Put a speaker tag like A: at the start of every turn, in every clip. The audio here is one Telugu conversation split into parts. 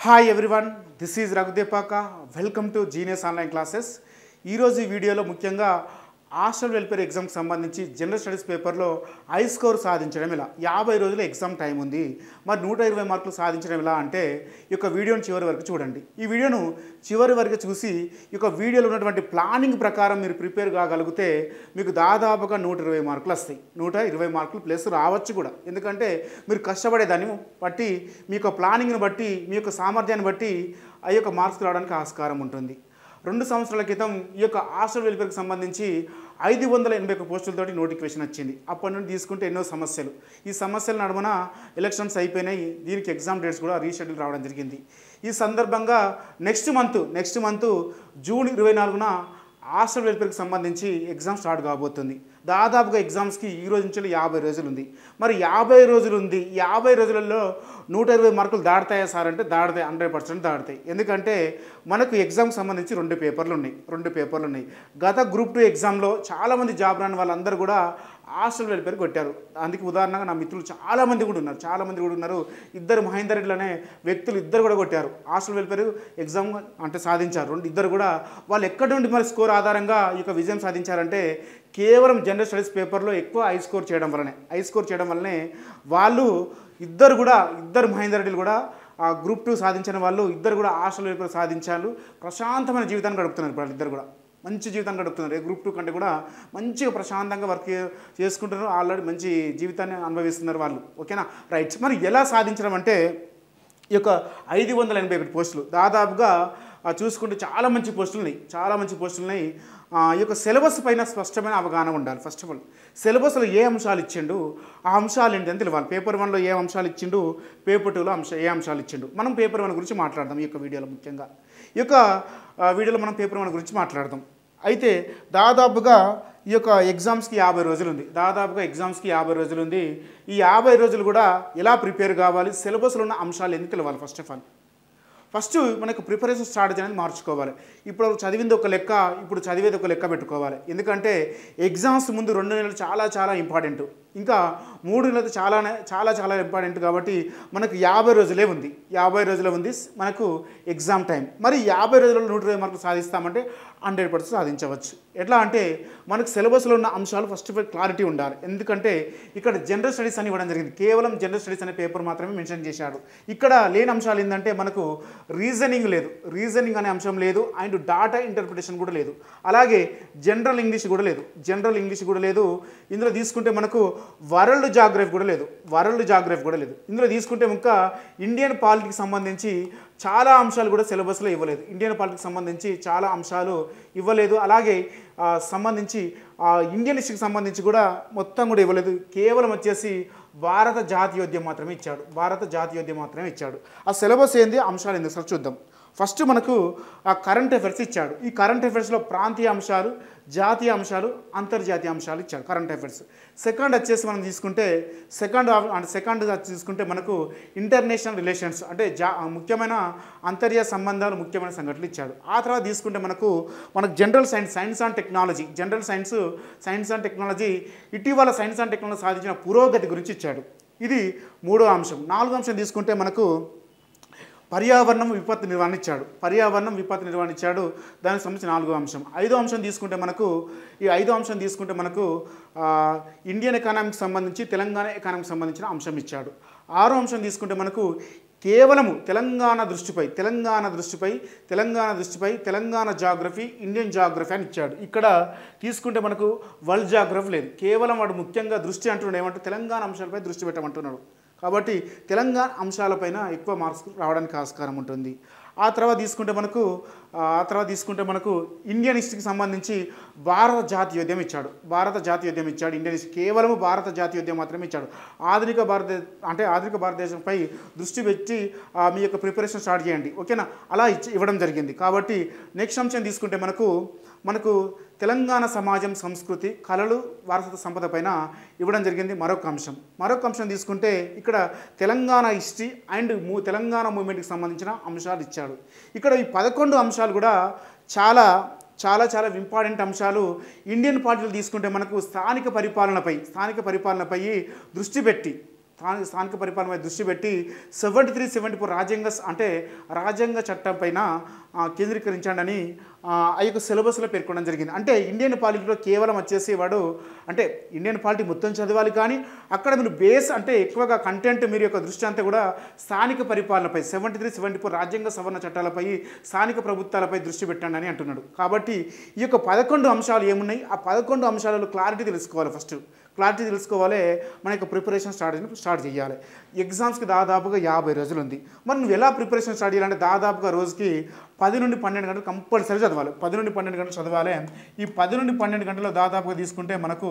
A: hi everyone this is Raghudepaka welcome to genius online classes ఈరోజు ఈ వీడియోలో ముఖ్యంగా హాస్టల్ వెల్ఫేర్ ఎగ్జామ్కి సంబంధించి జనరల్ స్టడీస్ పేపర్లో హై స్కోర్ సాధించడం ఎలా యాభై రోజుల ఎగ్జామ్ టైం ఉంది మరి నూట ఇరవై మార్కులు సాధించడం ఎలా అంటే ఈ యొక్క వీడియోని చివరి వరకు చూడండి ఈ వీడియోను చివరి వరకు చూసి ఈ యొక్క వీడియోలో ఉన్నటువంటి ప్లానింగ్ ప్రకారం మీరు ప్రిపేర్ కాగలిగితే మీకు దాదాపుగా నూట ఇరవై మార్కులు వస్తాయి నూట ఇరవై మార్కులు ప్లస్ రావచ్చు కూడా ఎందుకంటే మీరు కష్టపడేదాన్ని బట్టి మీ యొక్క ప్లానింగ్ని బట్టి మీ యొక్క సామర్థ్యాన్ని బట్టి ఆ యొక్క మార్క్స్ రావడానికి ఆస్కారం ఉంటుంది రెండు సంవత్సరాల క్రితం ఈ యొక్క హాస్టల్ వెల్ఫేర్కి సంబంధించి ఐదు వందల ఎనభై ఒక పోస్టులతోటి నోటిఫికేషన్ వచ్చింది అప్పటి నుండి తీసుకుంటే ఎన్నో సమస్యలు ఈ సమస్యల నడుమన ఎలక్షన్స్ అయిపోయినాయి దీనికి ఎగ్జామ్ డేట్స్ కూడా రీషెడ్యూల్ రావడం జరిగింది ఈ సందర్భంగా next month next month June ఇరవై నాలుగున హాస్టల్ వెల్ఫేర్కి సంబంధించి ఎగ్జామ్ స్టార్ట్ కాబోతుంది దాదాపుగా ఎగ్జామ్స్కి ఈ రోజు నుంచి యాభై రోజులు ఉంది మరి యాభై రోజులు ఉంది యాభై రోజులలో నూట ఇరవై మార్కులు దాడతాయా సార్ అంటే దాడతాయి హండ్రెడ్ పర్సెంట్ దాడతాయి ఎందుకంటే మనకు ఎగ్జామ్కి సంబంధించి రెండు పేపర్లు ఉన్నాయి రెండు పేపర్లు ఉన్నాయి గత గ్రూప్ టూ ఎగ్జామ్లో చాలామంది జాబ్ రాని వాళ్ళందరూ కూడా హాస్టల్ వెల్ఫేర్ కొట్టారు అందుకే ఉదాహరణగా నా మిత్రులు చాలామంది కూడా ఉన్నారు చాలామంది కూడా ఉన్నారు ఇద్దరు మహేందర్ రెడ్డి అనే వ్యక్తులు ఇద్దరు కూడా కొట్టారు హాస్టల్ వెల్ఫేర్ ఎగ్జామ్ అంటే సాధించారు రెండు ఇద్దరు కూడా వాళ్ళు ఎక్కడి నుండి మరి స్కోర్ ఆధారంగా ఈ యొక్క విజయం సాధించారంటే కేవలం జనరల్ స్టడీస్ పేపర్లో ఎక్కువ హై స్కోర్ చేయడం వల్లనే హై స్కోర్ చేయడం వల్లనే వాళ్ళు ఇద్దరు కూడా ఇద్దరు మహేందర్ రెడ్డిలు కూడా ఆ గ్రూప్ టూ సాధించిన వాళ్ళు ఇద్దరు కూడా హాస్టల్ వెల్ఫేర్ సాధించారు ప్రశాంతమైన జీవితాన్ని గడుపుతున్నారు ఇప్పుడు వాళ్ళు ఇద్దరు కూడా మంచి జీవితాన్ని గడుపుతున్నారు ఏ గ్రూప్ టూ కంటే కూడా మంచిగా ప్రశాంతంగా వర్క్ చేసుకుంటున్నారు ఆల్రెడీ మంచి జీవితాన్ని అనుభవిస్తున్నారు వాళ్ళు ఓకేనా రైట్ మరి ఎలా సాధించడం అంటే ఈ యొక్క ఐదు వందల ఎనభై ఒకటి పోస్టులు దాదాపుగా ఆ, చూసుకుంటే చాలా మంచి పోస్టులు ఉన్నాయి చాలా మంచి పోస్టులు ఉన్నాయి ఆ, ఈ యొక్క సిలబస్ పైన స్పష్టమైన అవగాహన ఉండాలి ఫస్ట్ ఆఫ్ ఆల్ సిలబస్లో ఏ అంశాలు ఇచ్చిండు ఆ అంశాలు ఏంటి అని తెలియాలి పేపర్ వన్లో ఏ అంశాలు ఇచ్చిండు పేపర్ టూలో అంశ ఏ అంశాలు ఇచ్చిండు మనం పేపర్ వన్ గురించి మాట్లాడదాం ఈ యొక్క వీడియోలో ముఖ్యంగా ఈ యొక్క ఆ, వీడియోలో మనం పేపర్ వన్ గురించి మాట్లాడదాం అయితే దాదాపుగా ఈ యొక్క ఎగ్జామ్స్కి యాభై రోజులు ఉంది దాదాపుగా ఎగ్జామ్స్కి యాభై రోజులు ఉంది ఈ యాభై రోజులు కూడా ఎలా ప్రిపేర్ కావాలి సిలబస్లో ఉన్న అంశాలు ఎందుకు తెలియాలి ఫస్ట్ ఆఫ్ ఆల్ ఫస్ట్ మనకు ప్రిపరేషన్ స్ట్రాటజీ అనేది మార్చుకోవాలి ఇప్పుడు చదివింది ఒక లెక్క ఇప్పుడు చదివేది ఒక లెక్క పెట్టుకోవాలి ఎందుకంటే ఎగ్జామ్స్ ముందు రెండు నెలలు చాలా చాలా ఇంపార్టెంట్ ఇంకా మూడు నెలలు చాలానే చాలా చాలా ఇంపార్టెంట్ కాబట్టి మనకు యాభై రోజులే ఉంది యాభై రోజులే ఉంది మనకు ఎగ్జామ్ టైం మరి యాభై రోజులలో నూట ఇరవై మార్కులు సాధిస్తామంటే హండ్రెడ్ పర్సెంట్ సాధించవచ్చు ఎట్లా అంటే మనకు సిలబస్లో ఉన్న అంశాలు ఫస్ట్ ఆఫ్ ఆల్ క్లారిటీ ఉండాలి ఎందుకంటే ఇక్కడ జనరల్ స్టడీస్ అని ఇవ్వడం జరిగింది కేవలం జనరల్ స్టడీస్ అనే పేపర్ మాత్రమే మెన్షన్ చేశాడు ఇక్కడ లేని అంశాలు ఏంటంటే మనకు రీజనింగ్ లేదు రీజనింగ్ అనే అంశం లేదు అండ్ డాటా ఇంటర్ప్రిటేషన్ కూడా లేదు అలాగే జనరల్ ఇంగ్లీష్ కూడా లేదు జనరల్ ఇంగ్లీష్ కూడా లేదు ఇందులో తీసుకుంటే మనకు వరల్డ్ జాగ్రఫీ కూడా లేదు వరల్డ్ జాగ్రఫీ కూడా లేదు ఇందులో తీసుకుంటే ఇంకా ఇండియన్ పాలిటిక్స్ సంబంధించి చాలా అంశాలు కూడా సిలబస్లో ఇవ్వలేదు ఇండియన్ పాలిటిక్స్ సంబంధించి చాలా అంశాలు ఇవ్వలేదు అలాగే ఆ, సంబంధించి ఆ, ఇండియన్ హిస్టరీకి సంబంధించి కూడా మొత్తం కూడా ఇవ్వలేదు కేవలం వచ్చేసి భారత జాతీయోద్యం మాత్రమే ఇచ్చాడు భారత జాతీయోద్యం మాత్రమే ఇచ్చాడు ఆ సిలబస్ ఏంది అంశాలు ఏంది ఒకసారి చూద్దాం ఫస్ట్ మనకు ఆ కరెంట్ అఫైర్స్ ఇచ్చాడు ఈ కరెంట్ అఫైర్స్లో ప్రాంతీయ అంశాలు జాతీయ అంశాలు అంతర్జాతీయ అంశాలు ఇచ్చాడు కరెంట్ అఫైర్స్ సెకండ్ వచ్చేసి మనం తీసుకుంటే సెకండ్ అంటే సెకండ్ తీసుకుంటే మనకు ఇంటర్నేషనల్ రిలేషన్స్ అంటే జా ముఖ్యమైన అంతర్జాతీయ సంబంధాలు ముఖ్యమైన సంఘటనలు ఇచ్చాడు ఆ తర్వాత తీసుకుంటే మనకు మనకు general science science and technology general science science and technology ఇటీవల సైన్స్ అండ్ టెక్నాలజీ సాధించిన పురోగతి గురించి ఇచ్చాడు ఇది మూడో అంశం నాలుగో అంశం తీసుకుంటే మనకు పర్యావరణం విపత్తు నిర్వహణ ఇచ్చాడు పర్యావరణం విపత్తు నిర్వహణ ఇచ్చాడు దానికి సంబంధించి నాలుగో అంశం ఐదో అంశం తీసుకుంటే మనకు ఈ ఐదో అంశం తీసుకుంటే మనకు ఆ, ఇండియన్ ఎకానమీకి సంబంధించి తెలంగాణ ఎకానమీకి సంబంధించిన అంశం ఇచ్చాడు ఆరో అంశం తీసుకుంటే మనకు కేవలము తెలంగాణ దృష్టిపై తెలంగాణ దృష్టిపై తెలంగాణ దృష్టిపై తెలంగాణ జాగ్రఫీ ఇండియన్ జాగ్రఫీ అని ఇచ్చాడు ఇక్కడ తీసుకుంటే మనకు వరల్డ్ జాగ్రఫీ లేదు కేవలం వాడు ముఖ్యంగా దృష్టి అంటున్నాడు ఏమంటే తెలంగాణ అంశాలపై దృష్టి పెట్టమంటున్నాడు కాబట్టి తెలంగాణ అంశాలపైన ఎక్కువ మార్క్స్ రావడానికి ఆస్కారం ఉంటుంది ఆ తర్వాత తీసుకుంటే మనకు ఆ తర్వాత తీసుకుంటే మనకు ఇండియన్ హిస్టరీకి సంబంధించి భారత జాతీయోద్యం ఇచ్చాడు భారత జాతీయోద్యం ఇచ్చాడు ఇండియన్ హిస్టరీ కేవలం భారత జాతీయోద్యం మాత్రమే ఇచ్చాడు ఆధునిక భారత అంటే ఆధునిక భారతదేశంపై దృష్టి పెట్టి ఆ, మీ యొక్క ప్రిపరేషన్ స్టార్ట్ చేయండి ఓకేనా అలా ఇచ్చి ఇవ్వడం జరిగింది కాబట్టి నెక్స్ట్ అంశం తీసుకుంటే మనకు మనకు తెలంగాణ సమాజం సంస్కృతి కళలు వారసత్వ సంపద పైన ఇవ్వడం జరిగింది మరొక అంశం మరొక అంశం తీసుకుంటే ఇక్కడ తెలంగాణ హిస్టరీ అండ్ మూ తెలంగాణ మూమెంట్కి సంబంధించిన అంశాలు ఇచ్చాడు ఇక్కడ ఈ పదకొండు అంశాలు కూడా చాలా చాలా చాలా ఇంపార్టెంట్ అంశాలు ఇండియన్ పార్టీలు తీసుకుంటే మనకు స్థానిక పరిపాలనపై స్థానిక పరిపాలనపై దృష్టి పెట్టి స్థానిక స్థానిక పరిపాలన మీద దృష్టి పెట్టి సెవెంటీ త్రీ సెవెంటీ ఫోర్ రాజ్యాంగ స- అంటే రాజ్యాంగ చట్టం పైన ఆ, కేంద్రీకరించండి అని ఆ ఆ యొక్క సిలబస్లో పేర్కొనడం జరిగింది అంటే ఇండియన్ పాలిటీలో కేవలం వచ్చేసి వాడు అంటే ఇండియన్ పాలిటీ మొత్తం చదవాలి కానీ అక్కడ మీరు బేస్ అంటే ఎక్కువగా కంటెంట్ మీరు యొక్క దృష్టి అంతా కూడా స్థానిక పరిపాలనపై సెవెంటీ త్రీ సెవెంటీ ఫోర్ రాజ్యాంగ సవరణ చట్టాలపై స్థానిక ప్రభుత్వాలపై దృష్టి పెట్టండి అని అంటున్నాడు కాబట్టి ఈ యొక్క పదకొండు అంశాలు ఏమున్నాయి ఆ పదకొండు అంశాలలో క్లారిటీ తెలుసుకోవాలి ఫస్ట్ క్లారిటీ తెలుసుకోవాలి మన యొక్క ప్రిపరేషన్ స్టార్ట్ స్టార్ట్ చేయాలి ఎగ్జామ్స్కి దాదాపుగా యాభై రోజులు ఉంది మరి నువ్వు ఎలా ప్రిపరేషన్ స్టార్ట్ చేయాలంటే దాదాపుగా రోజుకి పది నుండి పన్నెండు గంటలు కంపల్సరీ చదవాలి పది నుండి పన్నెండు గంటలు చదవాలి ఈ పది నుండి పన్నెండు గంటలు దాదాపుగా తీసుకుంటే మనకు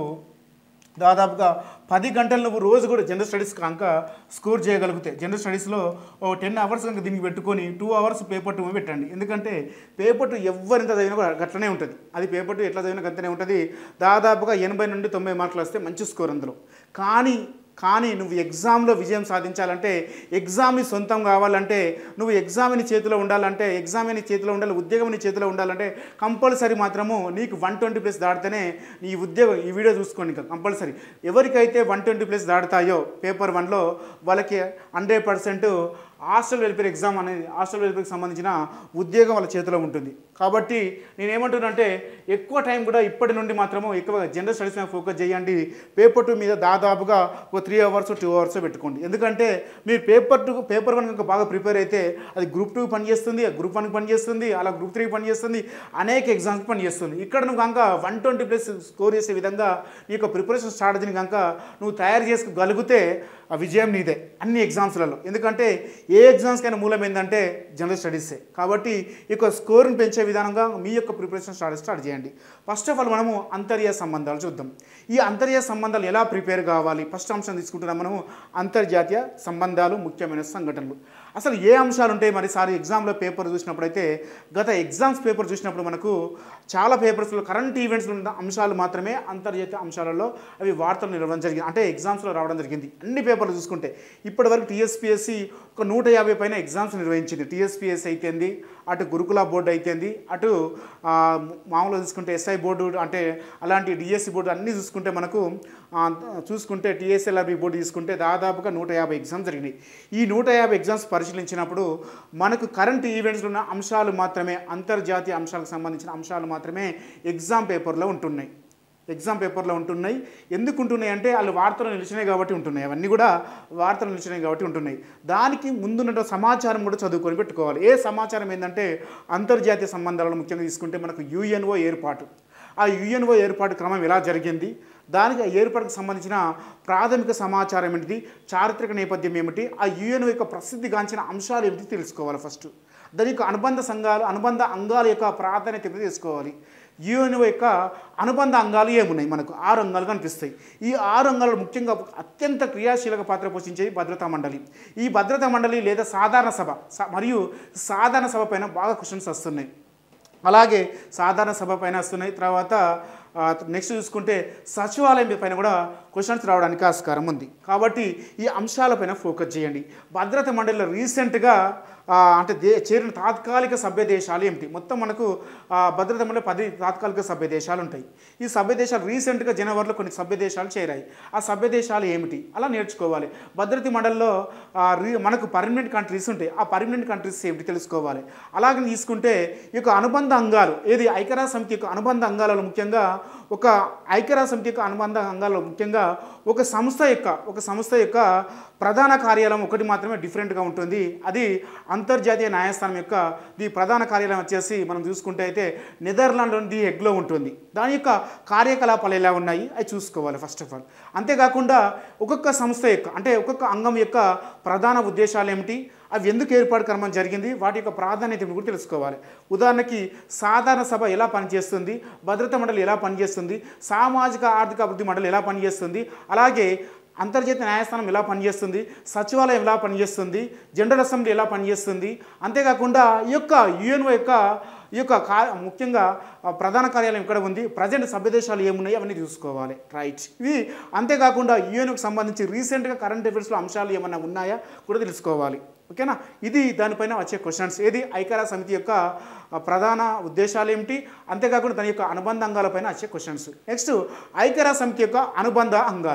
A: దాదాపుగా పది గంటలు నువ్వు రోజు కూడా జనరల్ స్టడీస్ కనుక స్కోర్ చేయగలిగితే జనరల్ స్టడీస్లో ఓ టెన్ అవర్స్ కనుక దీనికి పెట్టుకొని టూ అవర్స్ పేపర్ టూ పెట్టండి ఎందుకంటే పేపర్ టూ ఎవరింత చదివినా కూడా గట్లనే ఉంటుంది అది పేపర్ టూ ఎట్లా చదివినా గంతనే ఉంటుంది దాదాపుగా ఎనభై నుండి తొంభై మార్కులు వస్తే మంచి స్కోర్ అందులో కానీ కానీ నువ్వు ఎగ్జామ్లో విజయం సాధించాలంటే ఎగ్జామ్ నీ సొంతం కావాలంటే నువ్వు ఎగ్జామ్ నీ చేతిలో ఉండాలంటే ఎగ్జామ్ నీ చేతిలో ఉండాలి ఉద్యోగం నీ చేతిలో ఉండాలంటే కంపల్సరీ మాత్రము నీకు వన్ ట్వంటీ ప్లస్ దాటితేనే నీ ఉద్యోగం ఈ వీడియో చూసుకోండి ఇంకా కంపల్సరీ ఎవరికైతే వన్ ట్వంటీ ప్లస్ దాటుతాయో పేపర్ వన్లో వాళ్ళకి hundred percent hostel welfare exam అనేది హాస్టల్ వెల్ఫేర్కి సంబంధించిన ఉద్యోగం వాళ్ళ చేతిలో ఉంటుంది కాబట్టి నేనేమంటున్నానంటే ఎక్కువ టైం కూడా ఇప్పటి నుండి మాత్రము ఎక్కువ జనరల్ స్టడీస్ మీద ఫోకస్ చేయండి పేపర్ టూ మీద దాదాపుగా ఒక త్రీ అవర్స్ టూ అవర్స్ పెట్టుకోండి ఎందుకంటే మీరు పేపర్ టూ పేపర్ వన్ కనుక బాగా ప్రిపేర్ అయితే అది గ్రూప్ టూ పనిచేస్తుంది గ్రూప్ వన్కి పనిచేస్తుంది అలా గ్రూప్ త్రీకి పనిచేస్తుంది అనేక ఎగ్జామ్స్కి పనిచేస్తుంది ఇక్కడ నువ్వు కనుక వన్ ట్వంటీ ప్లస్ స్కోర్ చేసే విధంగా నీ యొక్క ప్రిపరేషన్ స్ట్రాటజీని కనుక నువ్వు తయారు చేసుకోగలిగితే ఆ విజయం నీదే అన్ని ఎగ్జామ్స్లలో ఎందుకంటే ఏ ఎగ్జామ్స్కైనా మూలం ఏంటంటే జనరల్ స్టడీసే కాబట్టి ఈ యొక్క స్కోర్ని పెంచే విధానంగా మీ యొక్క ప్రిపరేషన్ స్టార్ట్ స్టార్ట్ చేయండి ఫస్ట్ ఆఫ్ ఆల్ మనము అంతర్య సంబంధాలు చూద్దాం ఈ అంతర్య సంబంధాలు ఎలా ప్రిపేర్ కావాలి ఫస్ట్ అంశం తీసుకుంటున్నాం మనము అంతర్జాతీయ సంబంధాలు ముఖ్యమైన సంఘటనలు అసలు ఏ అంశాలు ఉంటాయి మరి సారి ఎగ్జామ్లో పేపర్ చూసినప్పుడైతే గత ఎగ్జామ్స్ పేపర్ చూసినప్పుడు మనకు చాలా పేపర్స్లో కరెంట్ ఈవెంట్స్లో ఉన్న అంశాలు మాత్రమే అంతర్జాతీయ అంశాలలో అవి వార్తలు నిలవడం జరిగింది అంటే ఎగ్జామ్స్లో రావడం జరిగింది అన్ని పేపర్లు చూసుకుంటే ఇప్పటివరకు టీఎస్పీఎస్సి ఒక నూట యాభై పైన ఎగ్జామ్స్ నిర్వహించింది టీఎస్పీఎస్సి అయితేంది అటు గురుకుల బోర్డు అయితేంది అటు ఆ, మామూలుగా చూసుకుంటే ఎస్ఐ బోర్డు అంటే అలాంటి డిఎస్సి బోర్డు అన్నీ చూసుకుంటే మనకు ఆ, చూసుకుంటే టీఎస్ఎల్ఆర్బి బోర్డు తీసుకుంటే దాదాపుగా నూట యాభై ఎగ్జామ్స్ జరిగినాయి ఈ నూట యాభై ఎగ్జామ్స్ పరిశీలించినప్పుడు మనకు కరెంట్ ఈవెంట్స్లో ఉన్న అంశాలు మాత్రమే అంతర్జాతీయ అంశాలకు సంబంధించిన అంశాలు మాత్రమే ఎగ్జామ్ పేపర్లో ఉంటున్నాయి ఎగ్జామ్ పేపర్లో ఉంటున్నాయి ఎందుకు ఉంటున్నాయి అంటే వాళ్ళు వార్తలు నిలిచినాయి కాబట్టి ఉంటున్నాయి అవన్నీ కూడా వార్తలు నిలిచినాయి కాబట్టి ఉంటున్నాయి దానికి ముందున్న సమాచారం కూడా చదువుకొని పెట్టుకోవాలి ఏ సమాచారం ఏంటంటే అంతర్జాతీయ సంబంధాలను ముఖ్యంగా తీసుకుంటే మనకు యుఎన్ఓ ఏర్పాటు ఆ యుఎన్ఓ ఏర్పాటు క్రమం ఎలా జరిగింది దానికి ఆ ఏర్పాటుకు సంబంధించిన ప్రాథమిక సమాచారం ఏంటిది చారిత్రక నేపథ్యం ఏమిటి ఆ యుఎన్ఓ యొక్క ప్రసిద్ధిగాంచిన అంశాలు ఏమిటి తెలుసుకోవాలి ఫస్ట్ దాని యొక్క అనుబంధ సంఘాలు అనుబంధ అంగాల యొక్క ప్రాధాన్యత ఏమిటి తెలుసుకోవాలి యుఎన్ఓ యొక్క అనుబంధ అంగాలు ఏమున్నాయి మనకు ఆరు అంగాలు కనిపిస్తాయి ఈ ఆరు అంగాలు ముఖ్యంగా అత్యంత క్రియాశీలక పాత్ర పోషించేది భద్రతా మండలి ఈ భద్రతా మండలి లేదా సాధారణ సభ స- మరియు సాధారణ సభ పైన బాగా క్వశ్చన్స్ వస్తున్నాయి అలాగే సాధారణ సభ పైన వస్తున్నాయి తర్వాత నెక్స్ట్ చూసుకుంటే సచివాలయం పైన కూడా క్వశ్చన్స్ రావడానికి ఆస్కారం ఉంది కాబట్టి ఈ అంశాలపైన ఫోకస్ చేయండి భద్రత మండలిలో రీసెంట్గా ఆ, అంటే దే చేరిన తాత్కాలిక సభ్య దేశాలు ఏమిటి మొత్తం మనకు ఆ, భద్రత మండలి పది తాత్కాలిక సభ్య దేశాలు ఉంటాయి ఈ సభ్య దేశాలు రీసెంట్గా జనవరిలో కొన్ని సభ్య దేశాలు చేరాయి ఆ సభ్య దేశాలు ఏమిటి అలా నేర్చుకోవాలి భద్రత మండలిలో ఆ, రీ- మనకు పర్మనెంట్ కంట్రీస్ ఉంటాయి ఆ పర్మనెంట్ కంట్రీస్ ఏమిటి తెలుసుకోవాలి అలాగే తీసుకుంటే ఈ యొక్క అనుబంధ అంగాలు ఏది ఐక్యరాజ్య సమితి యొక్క అనుబంధ అంగాలలో ముఖ్యంగా ఒక ఐక్యరాజ్య సమితి యొక్క అనుబంధ అంగాల్లో ముఖ్యంగా ఒక సంస్థ యొక్క ఒక సంస్థ యొక్క ప్రధాన కార్యాలయం ఒకటి మాత్రమే డిఫరెంట్గా ఉంటుంది అది అంతర్జాతీయ న్యాయస్థానం యొక్క ది ప్రధాన కార్యాలయం వచ్చేసి మనం చూసుకుంటే అయితే నెదర్లాండ్లోని ది హెగ్లో ఉంటుంది దాని యొక్క కార్యకలాపాలు ఎలా ఉన్నాయి అవి చూసుకోవాలి ఫస్ట్ ఆఫ్ ఆల్ అంతేకాకుండా ఒక్కొక్క సంస్థ యొక్క అంటే ఒక్కొక్క అంగం యొక్క ప్రధాన ఉద్దేశాలు ఏమిటి అవి ఎందుకు ఏర్పాటు క్రమం జరిగింది వాటి యొక్క ప్రాధాన్యత కూడా తెలుసుకోవాలి ఉదాహరణకి సాధారణ సభ ఎలా పనిచేస్తుంది భద్రతా మండలి ఎలా పనిచేస్తుంది సామాజిక ఆర్థిక అభివృద్ధి మండలి ఎలా పనిచేస్తుంది అలాగే అంతర్జాతీయ న్యాయస్థానం ఎలా పనిచేస్తుంది సచివాలయం ఎలా పనిచేస్తుంది జనరల్ అసెంబ్లీ ఎలా పనిచేస్తుంది అంతేకాకుండా ఈ యొక్క యుఎన్ఓ యొక్క ఈ యొక్క కా ముఖ్యంగా ఆ, ప్రధాన కార్యాలయం ఇక్కడ ఉంది ప్రజెంట్ సభ్యదేశాలు ఏమున్నాయి అవన్నీ చూసుకోవాలి రైట్ ఇవి అంతేకాకుండా యుఎన్ఓకి సంబంధించి రీసెంట్గా కరెంట్ అఫైర్స్లో అంశాలు ఏమైనా ఉన్నాయా కూడా తెలుసుకోవాలి ఓకేనా ఇది దానిపైన వచ్చే క్వశ్చన్స్ ఏది ఐక్యరాజ్య సమితి యొక్క ఆ, ప్రధాన ఉద్దేశాలు ఏమిటి అంతేకాకుండా దాని యొక్క అనుబంధ అంగాలపైన వచ్చే క్వశ్చన్స్ నెక్స్ట్ ఐక్యరాజ్య సమితి యొక్క అనుబంధ అంగాలు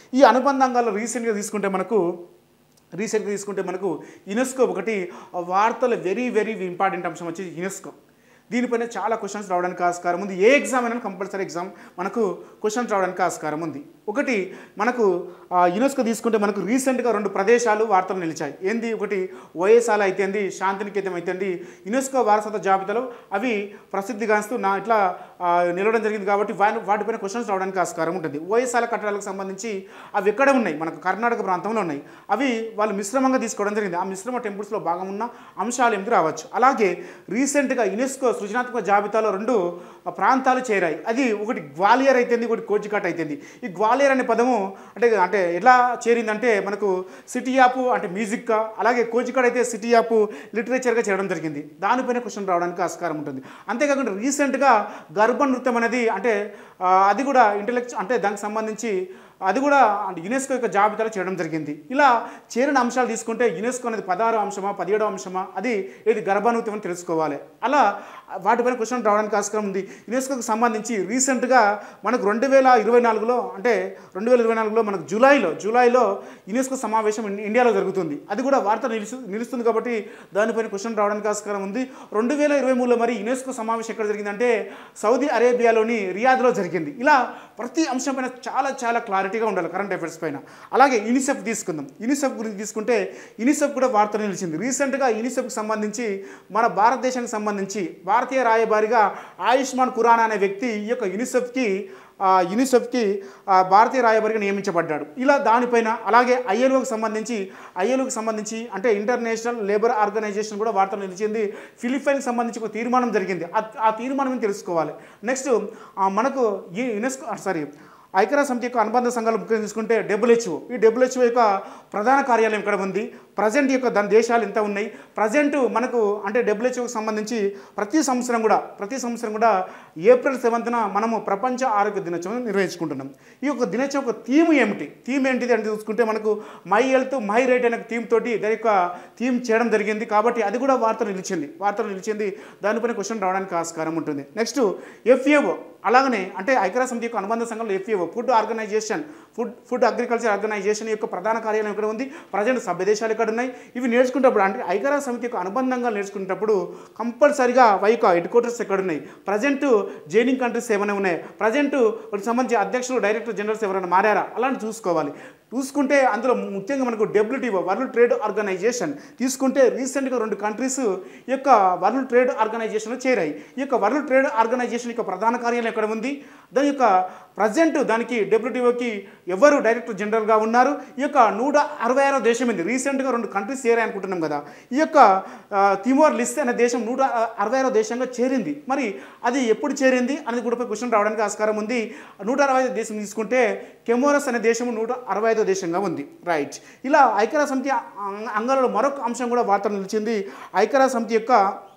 A: ఈ అనుబంధ అంగాల్లో రీసెంట్గా తీసుకుంటే మనకు రీసెంట్గా తీసుకుంటే మనకు యునెస్కో ఒకటి వార్తలు వెరీ వెరీ ఇంపార్టెంట్ అంశం వచ్చి యునెస్కో దీనిపైన చాలా క్వశ్చన్స్ రావడానికి ఆస్కారం ఉంది ఏ ఎగ్జామ్ అయినా కంపల్సరీ ఎగ్జామ్ మనకు క్వశ్చన్స్ రావడానికి ఆస్కారం ఉంది ఒకటి మనకు ఆ, యునెస్కో తీసుకుంటే మనకు రీసెంట్గా రెండు ప్రదేశాలు వార్తలు నిలిచాయి ఏంది ఒకటి ఓఎస్ఆర్ అయితేంది శాంతినికేతం అయితేంది యునెస్కో వారసత్వ జాబితాలో అవి ప్రసిద్ధిగాంస్తూ నా ఇట్లా ఆ, నిలవడం జరిగింది కాబట్టి వా- వాటిపైన క్వశ్చన్స్ రావడానికి ఆస్కారం ఉంటుంది ఓఎస్ఆర్ కట్టడాలకు సంబంధించి అవి ఎక్కడ ఉన్నాయి మనకు కర్ణాటక ప్రాంతంలో ఉన్నాయి అవి వాళ్ళు మిశ్రమంగా తీసుకోవడం జరిగింది ఆ మిశ్రమ టెంపుల్స్లో భాగం ఉన్న అంశాలు ఏమిటి రావచ్చు అలాగే రీసెంట్గా యునెస్కో సృజనాత్మక జాబితాలో రెండు ప్రాంతాలు చేరాయి అది ఒకటి గ్వాలియర్ అయితేంది ఒకటి కోజికాట్ అయితేంది ఈ గ్వాలియర్ అనే పదము అంటే అంటే ఎలా చేరిందంటే మనకు సిటీ ఆపు అంటే మ్యూజిక్ అలాగే కోజికాడ్ అయితే సిటీ ఆపు లిటరేచర్గా చేరడం జరిగింది దానిపైన క్వశ్చన్ రావడానికి ఆస్కారం ఉంటుంది అంతేకాకుండా రీసెంట్గా గర్భ నృత్యం అనేది అంటే ఆ, అది కూడా ఇంటలెక్చు అంటే దానికి సంబంధించి అది కూడా అంటే యునెస్కో యొక్క జాబితాలో చేయడం జరిగింది ఇలా చేరిన అంశాలు తీసుకుంటే యునెస్కో అనేది పదహారో అంశమా పదిహేడో అంశమా అది ఏది గర్భానృత్యం అని తెలుసుకోవాలి అలా వాటిపైన క్వశ్చన్ రావడానికి ఆస్కారం ఉంది యునెస్కోకి సంబంధించి రీసెంట్గా మనకు రెండు వేల ఇరవై నాలుగులో అంటే రెండు వేల ఇరవై నాలుగులో మనకు జూలైలో జూలైలో యునెస్కో సమావేశం ఇన్- ఇండియాలో జరుగుతుంది అది కూడా వార్త నిలుస్తు నిలుస్తుంది కాబట్టి దానిపైన క్వశ్చన్ రావడానికి ఆస్కారం ఉంది రెండు వేల ఇరవై మూడులో మరి యునెస్కో సమావేశం ఎక్కడ జరిగిందంటే సౌదీ అరేబియాలోని రియాద్లో జరిగింది ఇలా ప్రతి అంశం పైన చాలా చాలా క్లారిటీగా ఉండాలి కరెంట్ అఫైర్స్ పైన అలాగే యూనిసెఫ్ తీసుకుందాం యూనిసెఫ్ గురించి తీసుకుంటే యూనిసెఫ్ కూడా వార్త నిలిచింది రీసెంట్గా యూనిసెఫ్కి సంబంధించి మన భారతదేశానికి సంబంధించి భారతీయ రాయబారిగా ఆయుష్మాన్ ఖురానా అనే వ్యక్తి ఈ యొక్క యూనిసెఫ్కి ఆ, యూనిసెఫ్కి ఆ, భారతీయ రాయబారిగా నియమించబడ్డాడు ఇలా దానిపైన అలాగే ఐఎల్ఓకి సంబంధించి ఐఎల్ఓకి సంబంధించి అంటే ఇంటర్నేషనల్ లేబర్ ఆర్గనైజేషన్ కూడా వార్తలు నిలిచింది ఫిలిప్పైన్కి సంబంధించి ఒక తీర్మానం జరిగింది ఆ- ఆ తీర్మానం ఏంటి తెలుసుకోవాలి నెక్స్ట్ మనకు ఈ యునెస్కో సారీ ఐక్యరాజ్య సమితి యొక్క అనుబంధ సంఘాలు ముఖ్యంగా తీసుకుంటే డబ్ల్యూహెచ్ఓ ఈ డబ్ల్యూహెచ్ఓ యొక్క ప్రధాన కార్యాలయం ఇక్కడ ఉంది ప్రజెంట్ యొక్క దాని దేశాలు ఎంత ఉన్నాయి ప్రజెంట్ మనకు అంటే డబ్ల్యూహెచ్ఓకి సంబంధించి ప్రతి సంవత్సరం కూడా ప్రతి సంవత్సరం కూడా ఏప్రిల్ సెవెంత్న మనము ప్రపంచ ఆరోగ్య దినోత్సవం నిర్వహించుకుంటున్నాం ఈ యొక్క దినోత్సవం యొక్క థీమ్ ఏమిటి థీమ్ ఏంటిది అంటే చూసుకుంటే మనకు మై హెల్త్ మై రైట్ అనే థీమ్ తోటి దాని యొక్క థీమ్ చేయడం జరిగింది కాబట్టి అది కూడా వార్త నిలిచింది వార్తలు నిలిచింది దానిపైన క్వశ్చన్ రావడానికి ఆస్కారం ఉంటుంది నెక్స్ట్ ఎఫ్ఏఓ అలాగనే అంటే ఐక్యరాజ్య సమితి యొక్క అనుబంధ సంఘంలో FAO food organization food food agriculture organization యొక్క ప్రధాన కార్యాలయం ఇక్కడ ఉంది ప్రజెంట్ సభ్య దేశాలు ఇక్కడ ఉన్నాయి ఇవి నేర్చుకునేటప్పుడు అంటే ఐక్యరాజ్య సమితి యొక్క అనుబంధంగా నేర్చుకునేటప్పుడు కంపల్సరిగా వైక హెడ్ క్వార్టర్స్ ఎక్కడ ఉన్నాయి ప్రజెంట్ జైనింగ్ కంట్రీస్ ఏమైనా ఉన్నాయి ప్రజెంట్ వాటికి సంబంధించి అధ్యక్షులు డైరెక్టర్ జనరల్స్ ఎవరైనా మారారా అలాంటి చూసుకోవాలి చూసుకుంటే అందులో ముఖ్యంగా మనకు డబ్ల్యూటీఓ వరల్డ్ ట్రేడ్ ఆర్గనైజేషన్ తీసుకుంటే రీసెంట్గా రెండు కంట్రీస్ ఈ యొక్క వరల్డ్ ట్రేడ్ ఆర్గనైజేషన్లో చేరాయి ఈ యొక్క వరల్డ్ ట్రేడ్ ఆర్గనైజేషన్ యొక్క ప్రధాన కార్యాలయం ఎక్కడ ఉంది దాని యొక్క ప్రజెంట్ దానికి డబ్ల్యూటీఓకి ఎవరు డైరెక్టర్ జనరల్గా ఉన్నారు ఈ యొక్క నూట అరవై ఆరో దేశం ఉంది రీసెంట్గా రెండు కంట్రీస్ చేరాయి అనుకుంటున్నాం కదా ఈ యొక్క ఆ, తిమోర్ లిస్ట్ అనే దేశం నూట అరవై ఆరో దేశంగా చేరింది మరి అది ఎప్పుడు చేరింది అనేది కూడా క్వశ్చన్ రావడానికి ఆస్కారం ఉంది నూట అరవై ఐదో దేశం తీసుకుంటే కెమోరస్ అనే దేశం నూట అరవై ఐదో దేశంగా ఉంది రైట్ ఇలా ఐక్యరాజ్య సమితి అంగ- అంగాలలో మరొక అంశం కూడా వార్త నిలిచింది ఐక్యరాజ్య సమితి యొక్క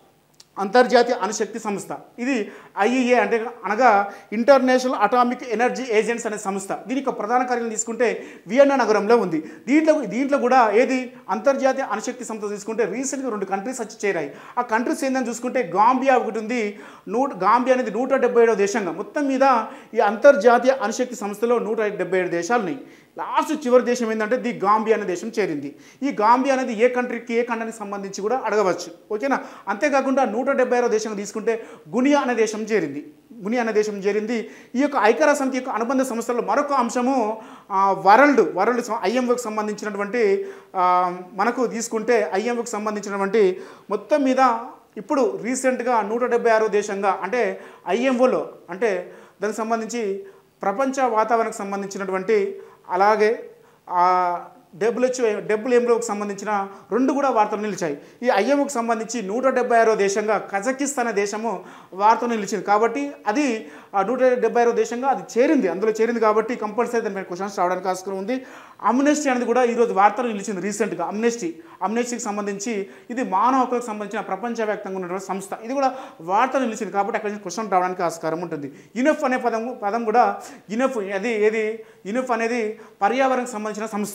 A: అంతర్జాతీయ అణుశక్తి సంస్థ ఇది ఐఈఏ అంటే అనగా ఇంటర్నేషనల్ అటామిక్ ఎనర్జీ ఏజెంట్స్ అనే సంస్థ దీని యొక్క ప్రధాన కార్యాలయం తీసుకుంటే వియన్నా నగరంలో ఉంది దీంట్లో దీంట్లో కూడా ఏది అంతర్జాతీయ అణుశక్తి సంస్థ తీసుకుంటే రీసెంట్గా రెండు కంట్రీస్ వచ్చి చేరాయి ఆ కంట్రీస్ ఏందని చూసుకుంటే గాంబియా ఒకటి ఉంది నూట గాంబియా అనేది నూట డెబ్బై ఏడవ దేశంగా మొత్తం మీద ఈ అంతర్జాతీయ అణుశక్తి సంస్థలో నూట డెబ్బై ఏడు దేశాలు ఉన్నాయి లాస్ట్ చివరి దేశం ఏంటంటే ది గాంబియా అనే దేశం చేరింది ఈ గాంబియా అనేది ఏ కంట్రీకి ఏ ఖండానికి సంబంధించి కూడా అడగవచ్చు ఓకేనా అంతేకాకుండా నూట డెబ్బై ఆరో దేశం తీసుకుంటే గునియా అనే దేశం చేరింది గునియా అనే దేశం చేరింది ఈ యొక్క ఐక్యరాజ్య సమితి యొక్క అనుబంధ సంస్థల్లో మరొక అంశము ఆ, వరల్డ్ వరల్డ్ ఐఎంఓకి సంబంధించినటువంటి ఆ, మనకు తీసుకుంటే ఐఎంఓకి సంబంధించినటువంటి మొత్తం మీద ఇప్పుడు రీసెంట్గా నూట డెబ్బై ఆరో దేశంగా అంటే ఐఎంఓలో అంటే దానికి సంబంధించి ప్రపంచ వాతావరణకు సంబంధించినటువంటి అలాగే డబ్ల్యూహెచ్ఓ డబ్ల్యూఎంఓకి సంబంధించిన రెండు కూడా వార్తలు నిలిచాయి ఈ ఐఎంఓకి సంబంధించి నూట డెబ్బై ఆరో దేశంగా కజకిస్తాన్ అనే దేశము వార్తలు నిలిచింది కాబట్టి అది ఆ నూట డెబ్బై ఆరో దేశంగా అది చేరింది అందులో చేరింది కాబట్టి కంపల్సరీ దాని మీద క్వశ్చన్స్ రావడానికి ఆస్కారం ఉంది అమ్నెస్టీ అనేది కూడా ఈరోజు వార్తలు నిలిచింది రీసెంట్గా అమ్నెస్టీ అమ్నెస్టీకి సంబంధించి ఇది మానవ హక్కులకు సంబంధించిన ప్రపంచవ్యాప్తంగా ఉన్నటువంటి సంస్థ ఇది కూడా వార్తలు నిలిచింది కాబట్టి అక్కడ నుంచి క్వశ్చన్ రావడానికి ఆస్కారం ఉంటుంది యునెఫ్ అనే పదం పదం కూడా యునెఫ్ అది ఏది యునెఫ్ అనేది పర్యావరణకు సంబంధించిన సంస్థ ఇది పంతొమ్మిది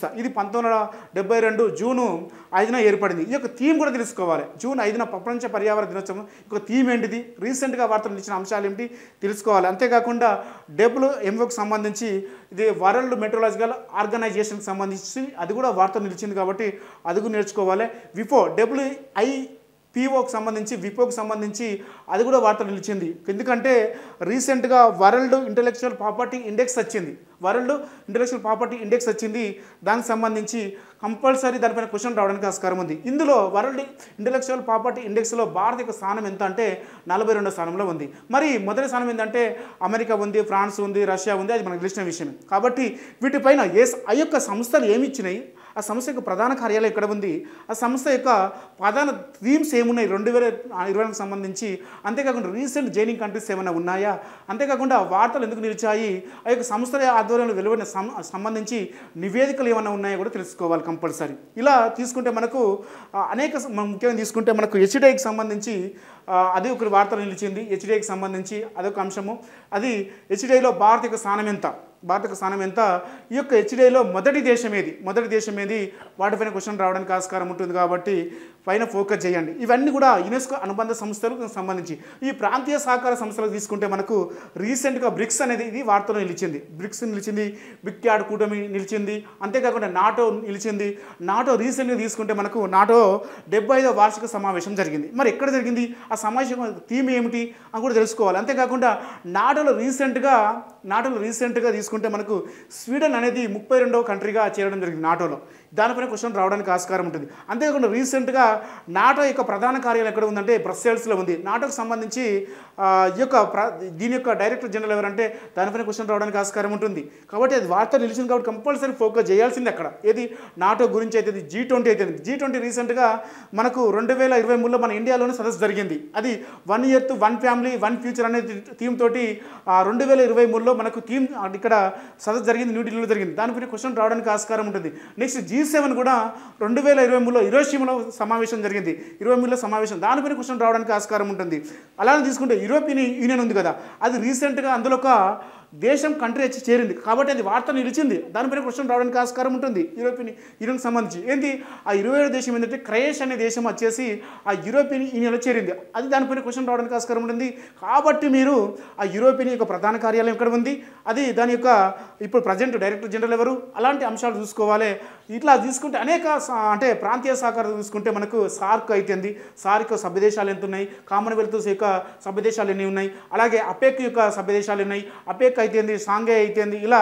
A: పంతొమ్మిది వందల డెబ్బై రెండు జూను ఐదున ఏర్పడింది ఈ యొక్క థీమ్ కూడా తెలుసుకోవాలి జూన్ ఐదున ప్రపంచ పర్యావరణ దినోత్సవం యొక్క థీమ్ ఏంటిది రీసెంట్గా వార్తలు నిలిచిన అంశాలు ఏమిటి తెలుసుకోవాలి అంతేకాకుండా డబ్ల్యూ ఎంఓకి సంబంధించి ఇది వరల్డ్ మెట్రోలాజికల్ ఆర్గనైజేషన్కి సంబంధించి అది కూడా వార్త నిలిచింది కాబట్టి అది కూడా నేర్చుకోవాలి విఫో డబ్ల్యూఐ పిఓకి సంబంధించి విపోకి సంబంధించి అది కూడా వార్త నిలిచింది ఎందుకంటే రీసెంట్గా వరల్డ్ ఇంటలెక్చువల్ ప్రాపర్టీ ఇండెక్స్ వచ్చింది వరల్డ్ ఇంటలెక్చువల్ ప్రాపర్టీ ఇండెక్స్ వచ్చింది దానికి సంబంధించి కంపల్సరీ దానిపైన క్వశ్చన్ రావడానికి ఆస్కారం ఉంది ఇందులో వరల్డ్ ఇంటలెక్చువల్ ప్రాపర్టీ ఇండెక్స్లో భారత్ యొక్క స్థానం ఎంత అంటే నలభై రెండో స్థానంలో ఉంది మరి మొదటి స్థానం ఏంటంటే అమెరికా ఉంది ఫ్రాన్స్ ఉంది రష్యా ఉంది అది మనకు తెలిసిన విషయం కాబట్టి వీటిపైన ఏ ఆ యొక్క సంస్థలు ఏమి ఇచ్చినాయి ఆ సంస్థ యొక్క ప్రధాన కార్యాలయం ఎక్కడ ఉంది ఆ సంస్థ యొక్క ప్రధాన థీమ్స్ ఏమున్నాయి రెండు వేల ఇరవైకి సంబంధించి అంతేకాకుండా రీసెంట్ జైనింగ్ కంట్రీస్ ఏమైనా ఉన్నాయా అంతేకాకుండా వార్తలు ఎందుకు నిలిచాయి ఆ యొక్క సంస్థల ఆధ్వర్యంలో వెలువడిన సం సంబంధించి నివేదికలు ఏమైనా ఉన్నాయో కూడా తెలుసుకోవాలి కంపల్సరీ ఇలా తీసుకుంటే మనకు ఆ, అనేక స- మనం ముఖ్యంగా తీసుకుంటే మనకు హెచ్డిఐకి సంబంధించి ఆ, అది ఒక వార్త నిలిచింది హెచ్డిఐకి సంబంధించి అదొక అంశము అది హెచ్డిఐలో భారత్ యొక్క స్థానం ఎంత భారత యొక్క స్థానం ఎంత ఈ యొక్క హెచ్డిఐలో మొదటి దేశం ఏది మొదటి దేశం ఏది వాటిపైన క్వశ్చన్ రావడానికి ఆస్కారం ఉంటుంది కాబట్టి పైన ఫోకస్ చేయండి ఇవన్నీ కూడా యునెస్కో అనుబంధ సంస్థలకు సంబంధించి ఈ ప్రాంతీయ సహకార సంస్థలకు తీసుకుంటే మనకు రీసెంట్గా బ్రిక్స్ అనేది ఇది వార్తలో నిలిచింది బ్రిక్స్ నిలిచింది బిగ్ యాడ్ కూటమి నిలిచింది అంతేకాకుండా నాటో నిలిచింది నాటో రీసెంట్గా తీసుకుంటే మనకు నాటో డెబ్బై ఐదో వార్షిక సమావేశం జరిగింది మరి ఎక్కడ జరిగింది ఆ సమావేశం థీమ్ ఏమిటి అని కూడా తెలుసుకోవాలి అంతేకాకుండా నాటోలో రీసెంట్గా నాటోలో రీసెంట్గా తీసుకుంటే మనకు స్వీడన్ అనేది ముప్పై రెండవ కంట్రీగా చేరడం జరిగింది నాటోలో దానిపైన క్వశ్చన్ రావడానికి ఆస్కారం ఉంటుంది అంతేకాకుండా రీసెంట్గా నాటో యొక్క ప్రధాన కార్యాలయం ఎక్కడ ఉందంటే బ్రస్సెల్స్లో ఉంది నాటోకు సంబంధించి ఆ, ఈ యొక్క ప్ర- దీని యొక్క డైరెక్టర్ జనరల్ ఎవరంటే దానిపైన క్వశ్చన్ రావడానికి ఆస్కారం ఉంటుంది కాబట్టి అది వార్త నిలిచింది కాబట్టి కంపల్సరీ ఫోకస్ చేయాల్సింది అక్కడ ఏది నాటో గురించి అయితే జీ ట్వంటీ అయితే జీ ట్వంటీ రీసెంట్గా మనకు రెండు వేల ఇరవై మూడులో మన ఇండియాలోనే సదస్సు జరిగింది అది one earth one family one future అనే థీమ్ తోటి రెండు వేల ఇరవై మూడులో మనకు థీమ్ ఇక్కడ సదస్సు జరిగింది న్యూఢిల్లీలో జరిగింది దానిపైన క్వశ్చన్ రావడానికి ఆస్కారం ఉంటుంది నెక్స్ట్ జీ సెవెన్ కూడా రెండు వేల ఇరవై మూడులో ఇరోషిమలో సమావేశం జరిగింది ఇరవై మూడులో సమావేశం దానిపైన క్వశ్చన్ రావడానికి ఆస్కారం ఉంటుంది అలానే తీసుకుంటే యూరోపియన్ యూనియన్ ఉంది కదా అది రీసెంట్గా అందులో ఒక దేశం కంట్రీ వచ్చి చేరింది కాబట్టి అది వార్త నిలిచింది దానిపైన క్వశ్చన్ రావడానికి ఆస్కారం ఉంటుంది యూరోపియన్ యూనియన్కి సంబంధించి ఏంటి ఆ ఇరవై ఏడు దేశం ఏంటంటే క్రయేష్ అనే దేశం వచ్చేసి ఆ యూరోపియన్ యూనియన్లో చేరింది అది దానిపైన క్వశ్చన్ రావడానికి ఆస్కారం ఉంటుంది కాబట్టి మీరు ఆ యూరోపియన్ యొక్క ప్రధాన కార్యాలయం ఎక్కడ ఉంది అది దాని యొక్క ఇప్పుడు ప్రజెంట్ డైరెక్టర్ జనరల్ ఎవరు అలాంటి అంశాలు చూసుకోవాలి ఇట్లా తీసుకుంటే అనేక స- అంటే ప్రాంతీయ సహకారం చూసుకుంటే మనకు సార్క్ అయితేంది సార్క్ సభ్య దేశాలు ఎంత ఉన్నాయి కామన్వెల్త్ యొక్క సభ్య దేశాలు ఎన్ని ఉన్నాయి అలాగే అపెక్ యొక్క సభ్య దేశాలు ఉన్నాయి అపెక్ అయితేంది సాంఘే అయితేంది ఇలా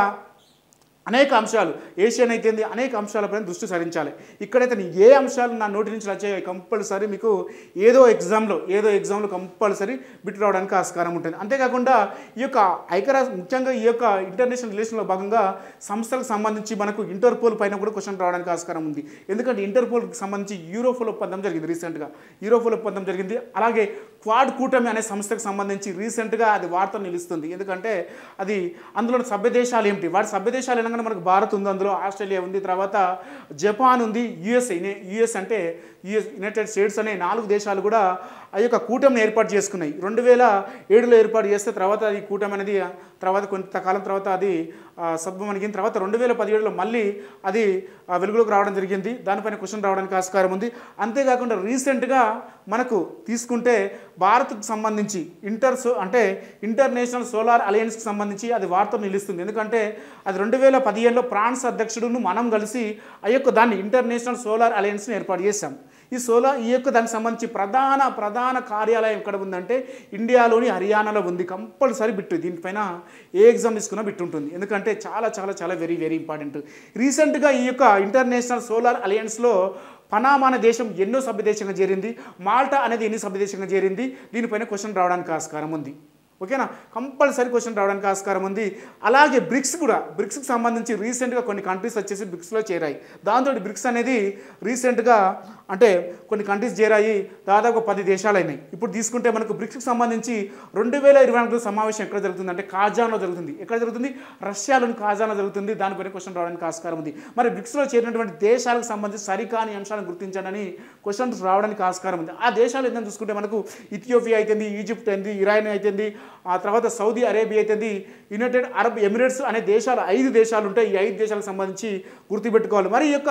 A: అనేక అంశాలు ఏషియన్ అయితేంది అనేక అంశాలపైన దృష్టి సారించాలి ఇక్కడైతే నీ ఏ అంశాలు నా నోటి నుంచి వచ్చాయో కంపల్సరీ మీకు ఏదో ఎగ్జామ్లో ఏదో ఎగ్జామ్లో కంపల్సరీ బిట్ రావడానికి ఆస్కారం ఉంటుంది అంతేకాకుండా ఈ యొక్క ఐక్యరాజ్య ముఖ్యంగా ఈ యొక్క ఇంటర్నేషనల్ రిలేషన్లో భాగంగా సంస్థలకు సంబంధించి మనకు ఇంటర్పోల్ పైన కూడా క్వశ్చన్ రావడానికి ఆస్కారం ఉంది ఎందుకంటే ఇంటర్పోల్కి సంబంధించి యూరోఫోల్ ఒప్పందం జరిగింది రీసెంట్గా యూరోఫోల్ ఒప్పందం జరిగింది అలాగే క్వాడ్ కూటమి అనే సంస్థకు సంబంధించి రీసెంట్గా అది వార్త నిలుస్తుంది ఎందుకంటే అది అందులో సభ్య దేశాలు ఏమిటి వాటి సభ్య దేశాలు అనగానే మనకు భారత్ ఉంది అందులో ఆస్ట్రేలియా ఉంది తర్వాత జపాన్ ఉంది యుఎస్ఏ యుఎస్ అంటే యుఎస్ యునైటెడ్ స్టేట్స్ అనే నాలుగు దేశాలు కూడా ఆ యొక్క కూటమిని ఏర్పాటు చేసుకున్నాయి రెండు వేల ఏడులో ఏర్పాటు చేస్తే తర్వాత ఈ కూటమి అనేది తర్వాత కొంతకాలం తర్వాత అది సద్భమనిగిన తర్వాత రెండు వేల పదిహేడులో మళ్ళీ అది ఆ, వెలుగులోకి రావడం జరిగింది దానిపైన క్వశ్చన్ రావడానికి ఆస్కారం ఉంది అంతేకాకుండా రీసెంట్గా మనకు తీసుకుంటే భారత్కు సంబంధించి ఇంటర్ సో అంటే ఇంటర్నేషనల్ సోలార్ అలయన్స్కి సంబంధించి అది వార్త నిలుస్తుంది ఎందుకంటే అది రెండు వేల పదిహేనులో ఫ్రాన్స్ అధ్యక్షుడును మనం కలిసి ఆ యొక్క దాన్ని ఇంటర్నేషనల్ సోలార్ అలయన్స్ని ఏర్పాటు చేశాం ఈ సోలార్ ఈ యొక్క దానికి సంబంధించి ప్రధాన ప్రధాన కార్యాలయం ఎక్కడ ఉందంటే ఇండియాలోని హర్యానాలో ఉంది కంపల్సరీ బిట్టు దీనిపైన ఏ ఎగ్జామ్ తీసుకున్నా బిట్ ఉంటుంది ఎందుకంటే చాలా చాలా చాలా వెరీ వెరీ ఇంపార్టెంట్ రీసెంట్గా ఈ యొక్క ఇంటర్నేషనల్ సోలార్ అలయన్స్లో పనామా అనే దేశం ఎన్నో సభ్య దేశంగా చేరింది మాల్టా అనేది ఎన్ని సభ్య దేశంగా చేరింది దీనిపైన క్వశ్చన్ రావడానికి ఆస్కారం ఉంది ఓకేనా కంపల్సరీ క్వశ్చన్ రావడానికి ఆస్కారం ఉంది అలాగే బ్రిక్స్ కూడా బ్రిక్స్కి సంబంధించి రీసెంట్గా కొన్ని కంట్రీస్ వచ్చేసి బ్రిక్స్లో చేరాయి దాంతో బ్రిక్స్ అనేది రీసెంట్గా అంటే కొన్ని కంట్రీస్ చేరాయి దాదాపు పది దేశాలు అయినాయి ఇప్పుడు తీసుకుంటే మనకు బ్రిక్స్కి సంబంధించి రెండు వేల ఇరవై నాలుగు సమావేశం ఎక్కడ జరుగుతుంది అంటే కాజాన్లో జరుగుతుంది ఎక్కడ జరుగుతుంది రష్యాలోని కాజాన్లో జరుగుతుంది దానిపైన క్వశ్చన్ రావడానికి ఆస్కారం ఉంది మరి బ్రిక్స్లో చేరినటువంటి దేశాలకు సంబంధించి సరికాని అంశాలను గుర్తించాలని క్వశ్చన్స్ రావడానికి ఆస్కారం ఉంది ఆ దేశాలు ఏంటని చూసుకుంటే మనకు ఇథియోపియా అయితేంది ఈజిప్ట్ అయింది ఇరాన్ అయితేంది ఆ తర్వాత సౌదీ అరేబియా అయితేంది యునైటెడ్ అరబ్ ఎమిరేట్స్ అనే దేశాలు ఐదు దేశాలు ఉంటాయి ఈ ఐదు దేశాలకు సంబంధించి గుర్తుపెట్టుకోవాలి మరి ఈ యొక్క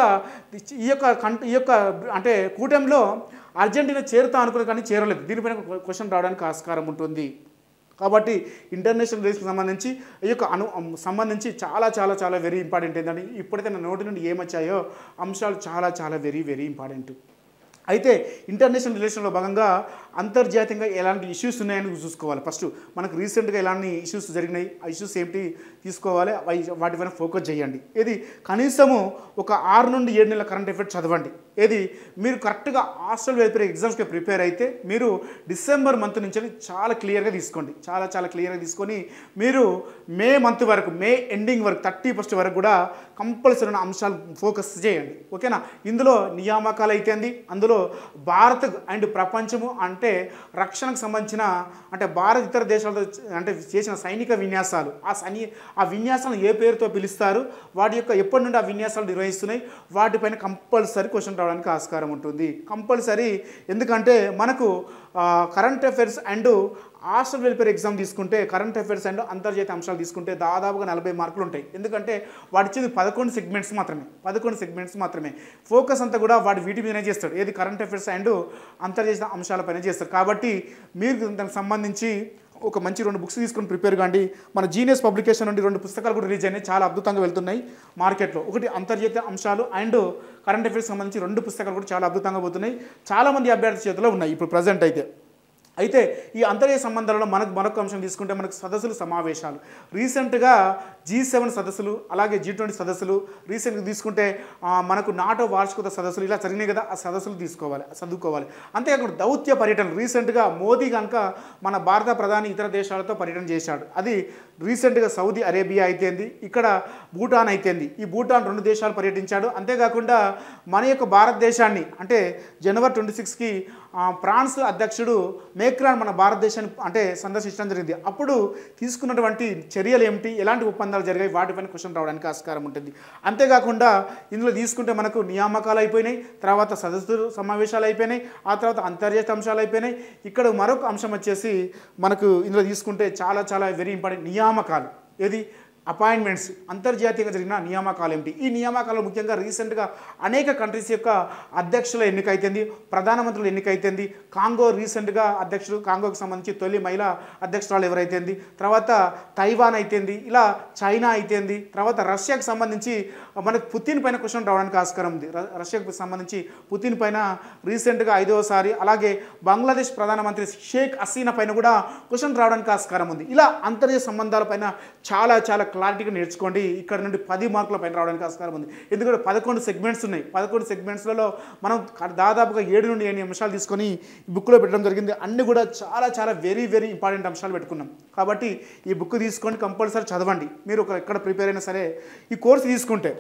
A: ఈ యొక్క కంట్ ఈ యొక్క అంటే కూటమిలో అర్జెంటీనా చేరుతా అనుకున్న కానీ చేరలేదు దీనిపైన క్వశ్చన్ రావడానికి ఆస్కారం ఉంటుంది కాబట్టి ఇంటర్నేషనల్ రిలేషన్కి సంబంధించి ఈ యొక్క అను అం- సంబంధించి చాలా చాలా చాలా వెరీ ఇంపార్టెంట్ ఏంటంటే ఇప్పుడైతే నా నోటి నుండి ఏమొచ్చాయో అంశాలు చాలా చాలా వెరీ వెరీ ఇంపార్టెంట్ అయితే ఇంటర్నేషనల్ రిలేషన్లో భాగంగా అంతర్జాతీయంగా ఎలాంటి ఇష్యూస్ ఉన్నాయని చూసుకోవాలి ఫస్ట్ మనకు రీసెంట్గా ఎలాంటి ఇష్యూస్ జరిగినాయి ఆ ఇష్యూస్ ఏంటి తీసుకోవాలి అవి- వాటిపైన ఫోకస్ చేయండి ఏది కనీసము ఒక ఆరు నుండి ఏడు నెలల కరెంట్ అఫైర్స్ చదవండి ఏది మీరు కరెక్ట్గా హాస్టల్ వెల్ఫేర్ ఎగ్జామ్స్కి ప్రిపేర్ అయితే మీరు డిసెంబర్ మంత్ నుంచి చాలా క్లియర్గా తీసుకోండి చాలా చాలా క్లియర్గా తీసుకొని మీరు మే మంత్ వరకు మే ఎండింగ్ వరకు థర్టీ ఫస్ట్ వరకు కూడా కంపల్సరీ ఉన్న అంశాలు ఫోకస్ చేయండి ఓకేనా ఇందులో నియామకాలు అయితే అంది అందులో భారత్ అండ్ ప్రపంచము అంటే రక్షణకు సంబంధించిన అంటే భారత్ ఇతర దేశాలతో చ- అంటే చేసిన సైనిక విన్యాసాలు ఆ సైని ఆ విన్యాసాలను ఏ పేరుతో పిలుస్తారు వాటి యొక్క ఎప్పటి నుండి ఆ విన్యాసాలు నిర్వహిస్తున్నాయి వాటిపైన కంపల్సరీ క్వశ్చన్ రావడానికి ఆస్కారం ఉంటుంది కంపల్సరీ ఎందుకంటే మనకు current affairs and hostel welfare exam తీసుకుంటే కరెంట్ అఫైర్స్ అండ్ అంతర్జాతీయ అంశాలు తీసుకుంటే దాదాపుగా నలభై మార్కులు ఉంటాయి ఎందుకంటే వాటి ఇచ్చింది పదకొండు సెగ్మెంట్స్ మాత్రమే పదకొండు సెగ్మెంట్స్ మాత్రమే ఫోకస్ అంతా కూడా వాటి వీటి మీదనే చేస్తాడు ఏది కరెంట్ అఫైర్స్ అండ్ అంతర్జాతీయ అంశాలపైన చేస్తారు కాబట్టి మీరు దానికి సంబంధించి ఒక మంచి రెండు బుక్స్ తీసుకొని ప్రిపేర్ కాండి మన జీనియస్ పబ్లికేషన్ నుండి రెండు పుస్తకాలు కూడా రిలీజ్ అయినాయి చాలా అద్భుతంగా వెళ్తున్నాయి మార్కెట్లో ఒకటి అంతర్జాతీయ అంశాలు అండ్ కరెంట్ అఫైర్స్ సంబంధించి రెండు పుస్తకాలు కూడా చాలా అద్భుతంగా పోతున్నాయి చాలామంది అభ్యర్థి చేతిలో ఉన్నాయి ఇప్పుడు ప్రజెంట్ అయితే అయితే ఈ అంతర్య సంబంధాలలో మనకు మరొక అంశం తీసుకుంటే మనకు సదస్సులు సమావేశాలు రీసెంట్గా జీ సెవెన్ సదస్సులు అలాగే జీ ట్వంటీ సదస్సులు రీసెంట్గా తీసుకుంటే ఆ, మనకు నాటో వార్షికత సదస్సులు ఇలా జరిగినాయి కదా ఆ సదస్సులు తీసుకోవాలి చదువుకోవాలి అంతేకాకుండా దౌత్య పర్యటన రీసెంట్గా మోదీ కనుక మన భారత ప్రధాని ఇతర దేశాలతో పర్యటన చేశాడు అది రీసెంట్గా సౌదీ అరేబియా అయితేంది ఇక్కడ భూటాన్ అయితేంది ఈ భూటాన్ రెండు దేశాలు పర్యటించాడు అంతేకాకుండా మన యొక్క భారతదేశాన్ని అంటే జనవరి ట్వంటీ సిక్స్కి ఫ్రాన్స్ అధ్యక్షుడు మేక్రాన్ మన భారతదేశాన్ని అంటే సందర్శించడం జరిగింది అప్పుడు తీసుకున్నటువంటి చర్యలు ఏమిటి ఎలాంటి ఒప్పందాలు జరిగాయి వాటిపైన క్వశ్చన్ రావడానికి ఆస్కారం ఉంటుంది అంతేకాకుండా ఇందులో తీసుకుంటే మనకు నియామకాలు అయిపోయినాయి తర్వాత సదస్సులు సమావేశాలు అయిపోయినాయి ఆ తర్వాత అంతర్జాతీయ అంశాలు అయిపోయినాయి ఇక్కడ మరొక అంశం వచ్చేసి మనకు ఇందులో తీసుకుంటే చాలా చాలా వెరీ ఇంపార్టెంట్ నియామకాలు ఏది అపాయింట్మెంట్స్ అంతర్జాతీయంగా జరిగిన నియామకాలు ఏమిటి ఈ నియామకాలు ముఖ్యంగా రీసెంట్గా అనేక కంట్రీస్ యొక్క అధ్యక్షుల ఎన్నిక అయితేంది ప్రధానమంత్రుల ఎన్నిక అయితేంది కాంగో రీసెంట్గా అధ్యక్షుడు కాంగోకి సంబంధించి తొలి మహిళా అధ్యక్షురాలు ఎవరైతేంది తర్వాత తైవాన్ అయితేంది ఇలా చైనా అయితేంది తర్వాత రష్యాకి సంబంధించి మనకు పుతిన్ పైన క్వశ్చన్ రావడానికి ఆస్కారం ఉంది ర- రష్యాకు సంబంధించి పుతిన్ పైన రీసెంట్గా ఐదవసారి అలాగే బంగ్లాదేశ్ ప్రధానమంత్రి షేక్ హసీనా పైన కూడా క్వశ్చన్ రావడానికి ఆస్కారం ఉంది ఇలా అంతర్జాతీయ సంబంధాలపైన చాలా చాలా క్లారిటీగా నేర్చుకోండి ఇక్కడ నుండి పది మార్కుల పైన రావడానికి ఆస్కారం ఉంది ఎందుకంటే పదకొండు సెగ్మెంట్స్ ఉన్నాయి పదకొండు సెగ్మెంట్స్లలో మనం క- దాదాపుగా ఏడు నుండి ఎనిమిది అంశాలు తీసుకొని ఈ బుక్లో పెట్టడం జరిగింది అన్ని కూడా చాలా చాలా వెరీ వెరీ ఇంపార్టెంట్ అంశాలు పెట్టుకున్నాం కాబట్టి ఈ బుక్ తీసుకొని కంపల్సరీ చదవండి మీరు ఒక ఎక్కడ ప్రిపేర్ అయినా సరే ఈ కోర్సు తీసుకుంటే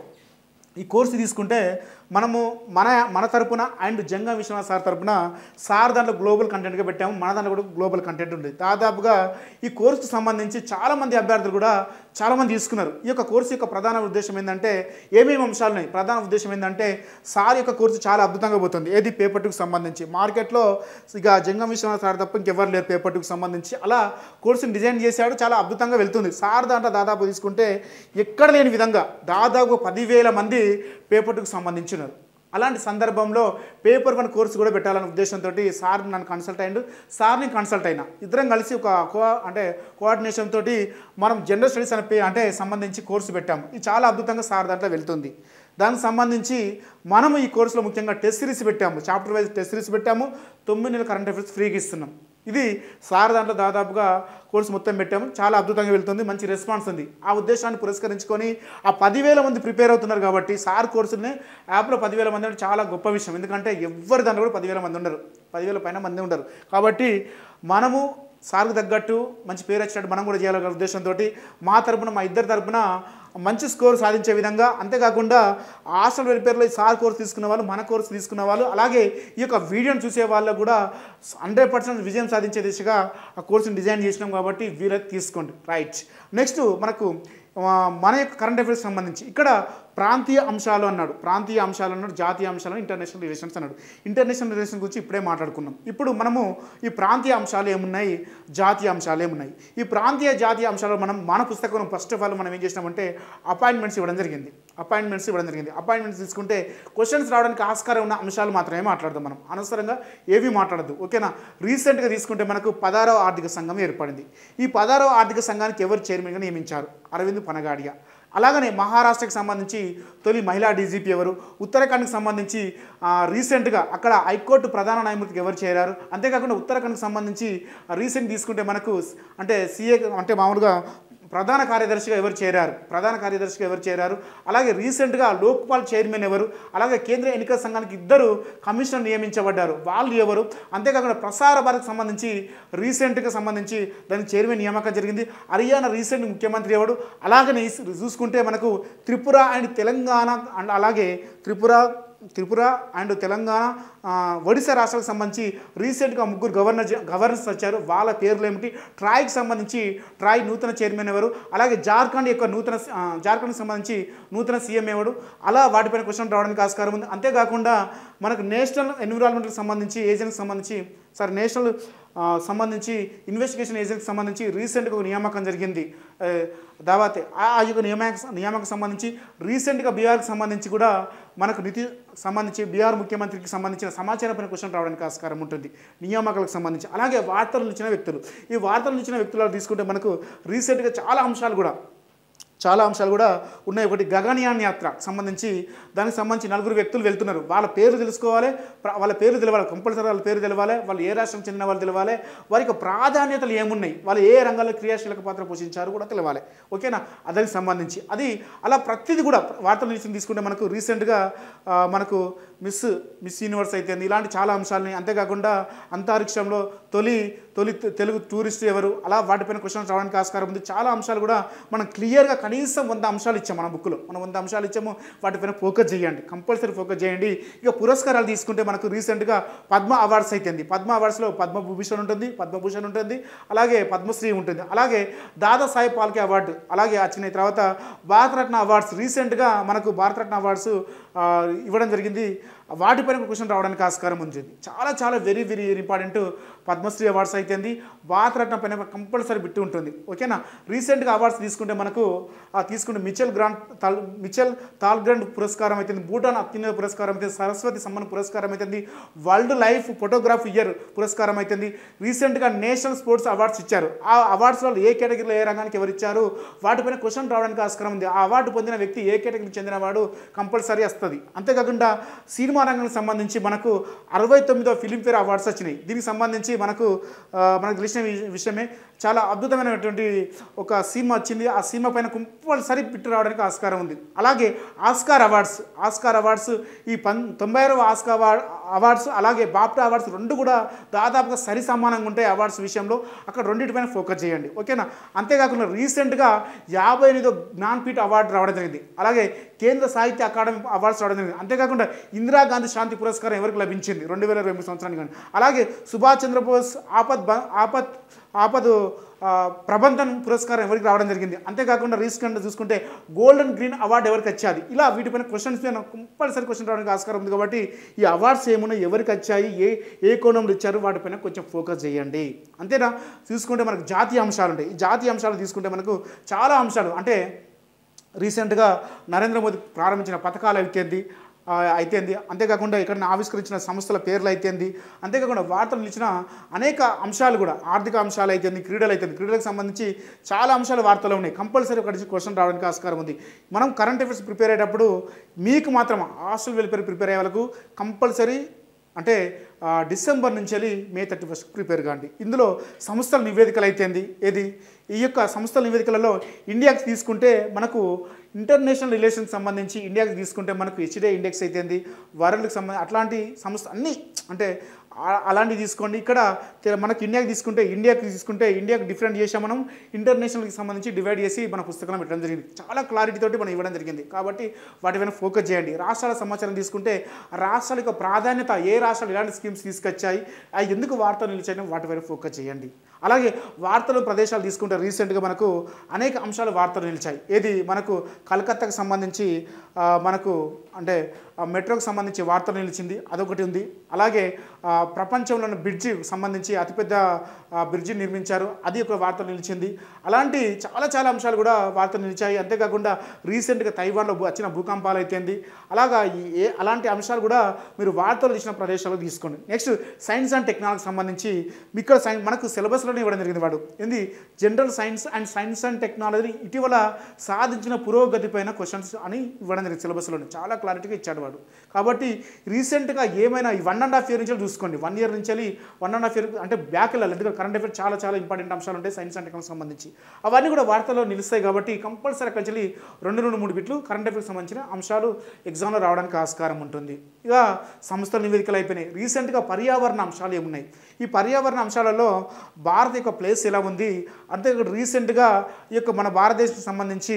A: ఈ కోర్సు తీసుకుంటే మనము మన మన తరపున అండ్ జంగా విశ్వనాథ్ సార్ తరపున సార్ దాంట్లో గ్లోబల్ కంటెంట్గా పెట్టాము మన దాంట్లో కూడా గ్లోబల్ కంటెంట్ ఉంది దాదాపుగా ఈ కోర్సుకు సంబంధించి చాలామంది అభ్యర్థులు కూడా చాలామంది తీసుకున్నారు ఈ యొక్క కోర్సు యొక్క ప్రధాన ఉద్దేశం ఏంటంటే ఏమేమి అంశాలు ఉన్నాయి ప్రధాన ఉద్దేశం ఏంటంటే సార్ యొక్క కోర్సు చాలా అద్భుతంగా పోతుంది ఏది పేపర్ టూకి సంబంధించి మార్కెట్లో ఇక జంగం విశ్వనాథ్ సార్ తప్ప ఇంకెవరు లేరు పేపర్ టూకి సంబంధించి అలా కోర్సుని డిజైన్ చేశాడు చాలా అద్భుతంగా వెళ్తుంది సార్ దాంట్లో దాదాపు తీసుకుంటే ఎక్కడ లేని విధంగా దాదాపు పదివేల మంది పేపర్ టూకి సంబంధించినారు అలాంటి సందర్భంలో పేపర్ వన్ కోర్సు కూడా పెట్టాలనే ఉద్దేశంతో సార్ నన్ను కన్సల్ట్ అయ్యిండు సార్ని కన్సల్ట్ అయినా ఇద్దరం కలిసి ఒక కో అంటే కోఆర్డినేషన్ తోటి మనం జనరల్ స్టడీస్ అనే పే- అంటే సంబంధించి కోర్సు పెట్టాము ఇది చాలా అద్భుతంగా సార్ దాంట్లో వెళ్తుంది దానికి సంబంధించి మనము ఈ కోర్సులో ముఖ్యంగా టెస్ట్ సిరీస్ పెట్టాము చాప్టర్ వైజ్ టెస్ట్ సిరీస్ పెట్టాము తొమ్మిది నెలల కరెంట్ అఫైర్స్ ఫ్రీగా ఇస్తున్నాం ఇది సార్ దాంట్లో దాదాపుగా కోర్సు మొత్తం పెట్టాము చాలా అద్భుతంగా వెళ్తుంది మంచి రెస్పాన్స్ ఉంది ఆ ఉద్దేశాన్ని పురస్కరించుకొని ఆ పదివేల మంది ప్రిపేర్ అవుతున్నారు కాబట్టి సార్ కోర్సుని యాప్లో పదివేల మంది అంటే చాలా గొప్ప విషయం ఎందుకంటే ఎవరి దాంట్లో కూడా పదివేల మంది ఉండరు పదివేల పైన మంది ఉండరు కాబట్టి మనము సార్కు తగ్గట్టు మంచి పేరు వచ్చినట్టు మనం కూడా చేయాలనే ఉద్దేశంతో మా తరపున మా ఇద్దరి తరపున మంచి స్కోర్ సాధించే విధంగా అంతేకాకుండా హాస్టల్ వెల్ఫేర్లో ఈ సార్ కోర్సు తీసుకున్న వాళ్ళు మన కోర్సు తీసుకున్న వాళ్ళు అలాగే ఈ యొక్క వీడియోని చూసే వాళ్ళకు కూడా హండ్రెడ్ పర్సెంట్ విజయం సాధించే దిశగా ఆ కోర్సుని డిజైన్ చేసినాం కాబట్టి వీళ్ళకి తీసుకోండి రైట్ నెక్స్ట్ మనకు ఆ, మన యొక్క కరెంట్ అఫైర్స్ సంబంధించి ఇక్కడ ప్రాంతీయ అంశాలు అన్నాడు ప్రాంతీయ అంశాలు అన్నాడు జాతీయ అంశాలు ఇంటర్నేషనల్ రిలేషన్స్ అన్నాడు ఇంటర్నేషనల్ రిలేషన్ గురించి ఇప్పుడే మాట్లాడుకున్నాం ఇప్పుడు మనము ఈ ప్రాంతీయ అంశాలు ఏమున్నాయి జాతీయ అంశాలు ఏమున్నాయి ఈ ప్రాంతీయ జాతీయ అంశాలు మనం మన పుస్తకం ఫస్ట్ ఆఫ్ ఆల్ మనం ఏం చేసినామంటే అపాయింట్మెంట్స్ ఇవ్వడం జరిగింది అపాయింట్మెంట్స్ ఇవ్వడం జరిగింది అపాయింట్మెంట్స్ తీసుకుంటే క్వశ్చన్స్ రావడానికి ఆస్కారం ఉన్న అంశాలు మాత్రమే మాట్లాడదాం మనం అనవసరంగా ఏవి మాట్లాడద్దు ఓకేనా రీసెంట్గా తీసుకుంటే మనకు పదారవ ఆర్థిక సంఘం ఏర్పడింది ఈ పదారవ ఆర్థిక సంఘానికి ఎవరు చైర్మన్గా నియమించారు అరవింద్ పనగాడియా అలాగనే మహారాష్ట్రకి సంబంధించి తొలి మహిళా డీజీపీ ఎవరు ఉత్తరాఖండ్కి సంబంధించి ఆ, రీసెంట్గా అక్కడ హైకోర్టు ప్రధాన న్యాయమూర్తికి ఎవరు చేరారు అంతేకాకుండా ఉత్తరాఖండ్కి సంబంధించి రీసెంట్ తీసుకుంటే మనకు అంటే సీఏ అంటే మామూలుగా ప్రధాన కార్యదర్శిగా ఎవరు చేరారు ప్రధాన కార్యదర్శిగా ఎవరు చేరారు అలాగే రీసెంట్గా లోక్పాల్ చైర్మన్ ఎవరు అలాగే కేంద్ర ఎన్నికల సంఘానికి ఇద్దరు కమిషనర్ నియమించబడ్డారు వాళ్ళు ఎవరు అంతేకాకుండా ప్రసార భారత్కి సంబంధించి రీసెంట్గా సంబంధించి దానికి చైర్మన్ నియామకం జరిగింది హర్యానా రీసెంట్ ముఖ్యమంత్రి ఎవడు అలాగనే ఈ- చూసుకుంటే మనకు త్రిపుర అండ్ తెలంగాణ అండ్ అలాగే త్రిపుర త్రిపుర అండ్ తెలంగాణ ఆ, ఒడిశా రాష్ట్రాలకు సంబంధించి రీసెంట్గా ముగ్గురు గవర్నర్ జ- గవర్నర్స్ వచ్చారు వాళ్ళ పేర్లు ఏమిటి ట్రాయ్కి సంబంధించి ట్రాయ్ నూతన చైర్మన్ ఎవరు అలాగే జార్ఖండ్ యొక్క నూతన ఆ, జార్ఖండ్కి సంబంధించి నూతన సీఎం ఎవడు అలా వాటిపైన క్వశ్చన్ రావడానికి ఆస్కారం ఉంది అంతేకాకుండా మనకు నేషనల్ ఎన్విరాన్మెంట్కి సంబంధించి ఏజెంట్కి సంబంధించి సార్ నేషనల్ ఆ, సంబంధించి ఇన్వెస్టిగేషన్ ఏజెంట్కి సంబంధించి రీసెంట్గా ఒక నియామకం జరిగింది ఏ, దావాతే ఆ ఆ యొక్క నియామక నియామకం సంబంధించి రీసెంట్గా బీహార్కి సంబంధించి కూడా మనకు నితి సంబంధించి బీహార్ ముఖ్యమంత్రికి సంబంధించిన సమాచారం పైన క్వశ్చన్ రావడానికి ఆస్కారం ఉంటుంది నియామకాలకు సంబంధించి అలాగే వార్తలు ఇచ్చిన వ్యక్తులు ఈ వార్తలు ఇచ్చిన వ్యక్తులు తీసుకుంటే మనకు రీసెంట్గా చాలా అంశాలు కూడా చాలా అంశాలు కూడా ఉన్నాయి ఒకటి గగనయాన్ యాత్ర సంబంధించి దానికి సంబంధించి నలుగురు వ్యక్తులు వెళ్తున్నారు వాళ్ళ పేర్లు తెలుసుకోవాలి ప్ర- వాళ్ళ పేర్లు తెలవాలి కంపల్సరీ వాళ్ళ పేరు తెలవాలి వాళ్ళు ఏ రాష్ట్రం చెందిన వాళ్ళు తెలవాలి వారి యొక్క ప్రాధాన్యతలు ఏమున్నాయి వాళ్ళు ఏ రంగాల్లో క్రియాశీలక పాత్ర పోషించారు కూడా తెలవాలి ఓకేనా దానికి సంబంధించి అది అలా ప్రతిదీ కూడా వార్తల నుంచి తీసుకుంటే మనకు రీసెంట్గా ఆ, మనకు మిస్ మిస్ యూనివర్స్ అయితే ఇలాంటి చాలా అంశాలని అంతేకాకుండా అంతరిక్షంలో తొలి తొలి తె- తెలుగు టూరిస్ట్ ఎవరు అలా వాటిపైన క్వశ్చన్స్ రావడానికి ఆస్కారం ఉంది చాలా అంశాలు కూడా మనం క్లియర్గా కనీసం వంద అంశాలు ఇచ్చాం మన బుక్లో మనం వంద అంశాలు ఇచ్చాము వాటిపైన ఫోకస్ చేయండి కంపల్సరీ ఫోకస్ చేయండి ఇక పురస్కారాలు తీసుకుంటే మనకు రీసెంట్గా పద్మ అవార్డ్స్ అయితేంది పద్మ అవార్డ్స్లో పద్మభూషణ్ ఉంటుంది పద్మభూషణ్ ఉంటుంది అలాగే పద్మశ్రీ ఉంటుంది అలాగే దాదాసాహెబ్ పాల్కే అవార్డు అలాగే వచ్చిన తర్వాత భారతరత్న అవార్డ్స్ రీసెంట్గా మనకు భారతరత్న అవార్డ్స్ ఆ, ఇవ్వడం జరిగింది వాటిపైన ఒక క్వశ్చన్ రావడానికి ఆస్కారం ఉంది చాలా చాలా very very important Padmashri awards అయితేంది భారతరత్న పైన కంపల్సరీ బిట్టి ఉంటుంది ఓకేనా రీసెంట్గా అవార్డ్స్ తీసుకుంటే మనకు ఆ తీసుకుంటే మిచెల్ గ్రాంట్ తాల్ మిచెల్ తాల్గ్రాండ్ పురస్కారం అయితే భూటాన్ అత్యున్నత పురస్కారం అయితే సరస్వతి సమ్మన్ పురస్కారం అయితే వరల్డ్ లైఫ్ ఫోటోగ్రాఫ్ ఇయర్ పురస్కారం అయితే రీసెంట్గా నేషనల్ స్పోర్ట్స్ అవార్డ్స్ ఇచ్చారు ఆ అవార్డ్స్లో ఏ కేటగిరీలో ఏ రంగానికి ఎవరు ఇచ్చారు వాటిపైన క్వశ్చన్ రావడానికి ఆస్కారం ఉంది ఆ అవార్డు పొందిన వ్యక్తి ఏ కేటగిరీకి చెందినవాడు కంపల్సరీ వస్తుంది అంతేకాకుండా సినిమా రంగానికి సంబంధించి మనకు అరవై తొమ్మిదో ఫిలింఫేర్ అవార్డ్స్ వచ్చినాయి దీనికి సంబంధించి మనకు ఆ, మనకు తెలిసిన వి- విషయమే చాలా అద్భుతమైనటువంటి ఒక సినిమా వచ్చింది ఆ సినిమా పైన కంపల్సరీ బిట్టు రావడానికి ఆస్కారం ఉంది అలాగే ఆస్కార్ అవార్డ్స్ ఆస్కార్ అవార్డ్స్ ఈ పన్ తొంభై ఆరవ ఆస్కార్ అవార్డ్ అవార్డ్స్ అలాగే బాప్టా అవార్డ్స్ రెండు కూడా దాదాపుగా సరి సమానంగా ఉంటాయి అవార్డ్స్ విషయంలో అక్కడ రెండింటిపైన ఫోకస్ చేయండి ఓకేనా అంతేకాకుండా రీసెంట్గా యాభై ఎనిమిదో జ్ఞాన్పీఠ అవార్డు రావడం జరిగింది అలాగే కేంద్ర సాహిత్య అకాడమీ అవార్డ్స్ రావడం జరిగింది అంతేకాకుండా ఇందిరాగాంధీ శాంతి పురస్కారం ఎవరికి లభించింది రెండు వేల ఇరవై సంవత్సరానికి కానీ అలాగే సుభాష్ చంద్రబోస్ ఆపద్ బ- ఆపత్ ఆపద్ ఆ, ప్రబంధన్ పురస్కారం ఎవరికి రావడం జరిగింది అంతేకాకుండా రీసెంట్ చూసుకుంటే గోల్డెన్ గ్రీన్ అవార్డు ఎవరికి వచ్చాది ఇలా వీటిపైన క్వశ్చన్స్ పైన కంపల్సరీ క్వశ్చన్ రావడానికి ఆస్కారం ఉంది కాబట్టి ఈ అవార్డ్స్ ఏమున్నాయి ఎవరికి వచ్చాయి ఏ ఏ కోణంలో ఇచ్చారు వాటిపైన కొంచెం ఫోకస్ చేయండి అంతేనా చూసుకుంటే మనకు జాతీయ అంశాలు ఉంటాయి ఈ జాతీయ అంశాలు తీసుకుంటే మనకు చాలా అంశాలు అంటే రీసెంట్గా నరేంద్ర మోదీ ప్రారంభించిన పథకాలు అయితేంది ఆ, అయితేంది అంతేకాకుండా ఇక్కడ ఆవిష్కరించిన సంస్థల పేర్లు అయితేంది అంతేకాకుండా వార్తలు నిలిచిన అనేక అంశాలు కూడా ఆర్థిక అంశాలు అయితేంది క్రీడలు అయితేంది క్రీడలకు సంబంధించి చాలా అంశాలు వార్తలు ఉన్నాయి కంపల్సరీ ఒకటి నుంచి క్వశ్చన్ రావడానికి ఆస్కారం ఉంది మనం కరెంట్ అఫైర్స్ ప్రిపేర్ అయ్యేటప్పుడు మీకు మాత్రం హాస్టల్ వెల్ఫేర్ ప్రిపేర్ అయ్యే వాళ్ళకు కంపల్సరీ అంటే ఆ, డిసెంబర్ నుంచి వెళ్ళి మే థర్టీ ఫస్ట్ ప్రిపేర్ కాండి ఇందులో సంస్థల నివేదికలు అయితేంది ఏది ఈ యొక్క సంస్థల నివేదికలలో ఇండియాకి తీసుకుంటే మనకు ఇంటర్నేషనల్ రిలేషన్స్ సంబంధించి ఇండియాకి తీసుకుంటే మనకు హెచ్డే ఇండెక్స్ అయితేంది వరల్డ్కి సంబంధించి అట్లాంటి సంస్థ అన్నీ అంటే ఆ- అలాంటివి తీసుకోండి ఇక్కడ తె- మనకి ఇండియాకి తీసుకుంటే ఇండియాకి తీసుకుంటే ఇండియాకి డిఫరెంట్ చేసాం మనం ఇంటర్నేషనల్కి సంబంధించి డివైడ్ చేసి మన పుస్తకంలో పెట్టడం జరిగింది చాలా క్లారిటీ తోటి మనం ఇవ్వడం జరిగింది కాబట్టి వాటి పైన ఫోకస్ చేయండి రాష్ట్రాల సమాచారం తీసుకుంటే రాష్ట్రాల యొక్క ప్రాధాన్యత ఏ రాష్ట్రాలు ఎలాంటి స్కీమ్స్ తీసుకొచ్చాయి అవి ఎందుకు వార్తలు నిలిచాయని వాటిపైన ఫోకస్ చేయండి అలాగే వార్తలు ప్రదేశాలు తీసుకుంటే రీసెంట్గా మనకు అనేక అంశాలు వార్తలు నిలిచాయి ఏది మనకు కలకత్తాకు సంబంధించి ఆ, మనకు అంటే ఆ, మెట్రోకి సంబంధించి వార్తలు నిలిచింది అదొకటి ఉంది అలాగే ఆ, ప్రపంచంలోని బ్రిడ్జి సంబంధించి అతిపెద్ద ఆ, బ్రిడ్జి నిర్మించారు అది ఒక వార్త నిలిచింది అలాంటి చాలా చాలా అంశాలు కూడా వార్తలు నిలిచాయి అంతేకాకుండా రీసెంట్గా తైవాన్లో భూ- వచ్చిన భూకంపాలు అయితేంది అలాగా ఈ ఏ అలాంటి అంశాలు కూడా మీరు వార్తలు ఇచ్చిన ప్రదేశాల్లో తీసుకోండి నెక్స్ట్ సైన్స్ అండ్ టెక్నాలజీకి సంబంధించి ఇక్కడ సైన్స్ మనకు సిలబస్లోనే ఇవ్వడం జరిగింది వాడు ఏంది general science and science and technology ఇటీవల సాధించిన పురోగతి పైన క్వశ్చన్స్ అని ఇవ్వడం జరిగింది సిలబస్లోనే చాలా క్లారిటీగా ఇచ్చాడు వాడు కాబట్టి రీసెంట్గా ఏమైనా ఈ వన్ అండ్ హాఫ్ ఇయర్ నుంచి చూసుకోండి వన్ ఇయర్ నుంచి వన్ అండ్ హాఫ్ ఇయర్ అంటే బ్యాక్ వెళ్ళాలి ఎందుకంటే కరెంట్ అఫేర్ చాలా చాలా ఇంపార్టెంట్ అంశాలు ఉంటాయి సైన్స్ అండ్ టెక్నాలజీ సంబంధించి అవన్నీ కూడా వార్తల్లో నిలుస్తాయి కాబట్టి కంపల్సరీ అక్కడి నుంచి రెండు రెండు మూడు బిట్లు కరెంట్ అఫేర్కి సంబంధించిన అంశాలు ఎగ్జామ్లో రావడానికి ఆస్కారం ఉంటుంది ఇక సంస్థల నివేదికలు అయిపోయినాయి రీసెంట్గా పర్యావరణ అంశాలు ఏమున్నాయి ఈ పర్యావరణ అంశాలలో భారత్ యొక్క ప్లేస్ ఎలా ఉంది అంతే రీసెంట్గా ఈ యొక్క మన భారతదేశానికి సంబంధించి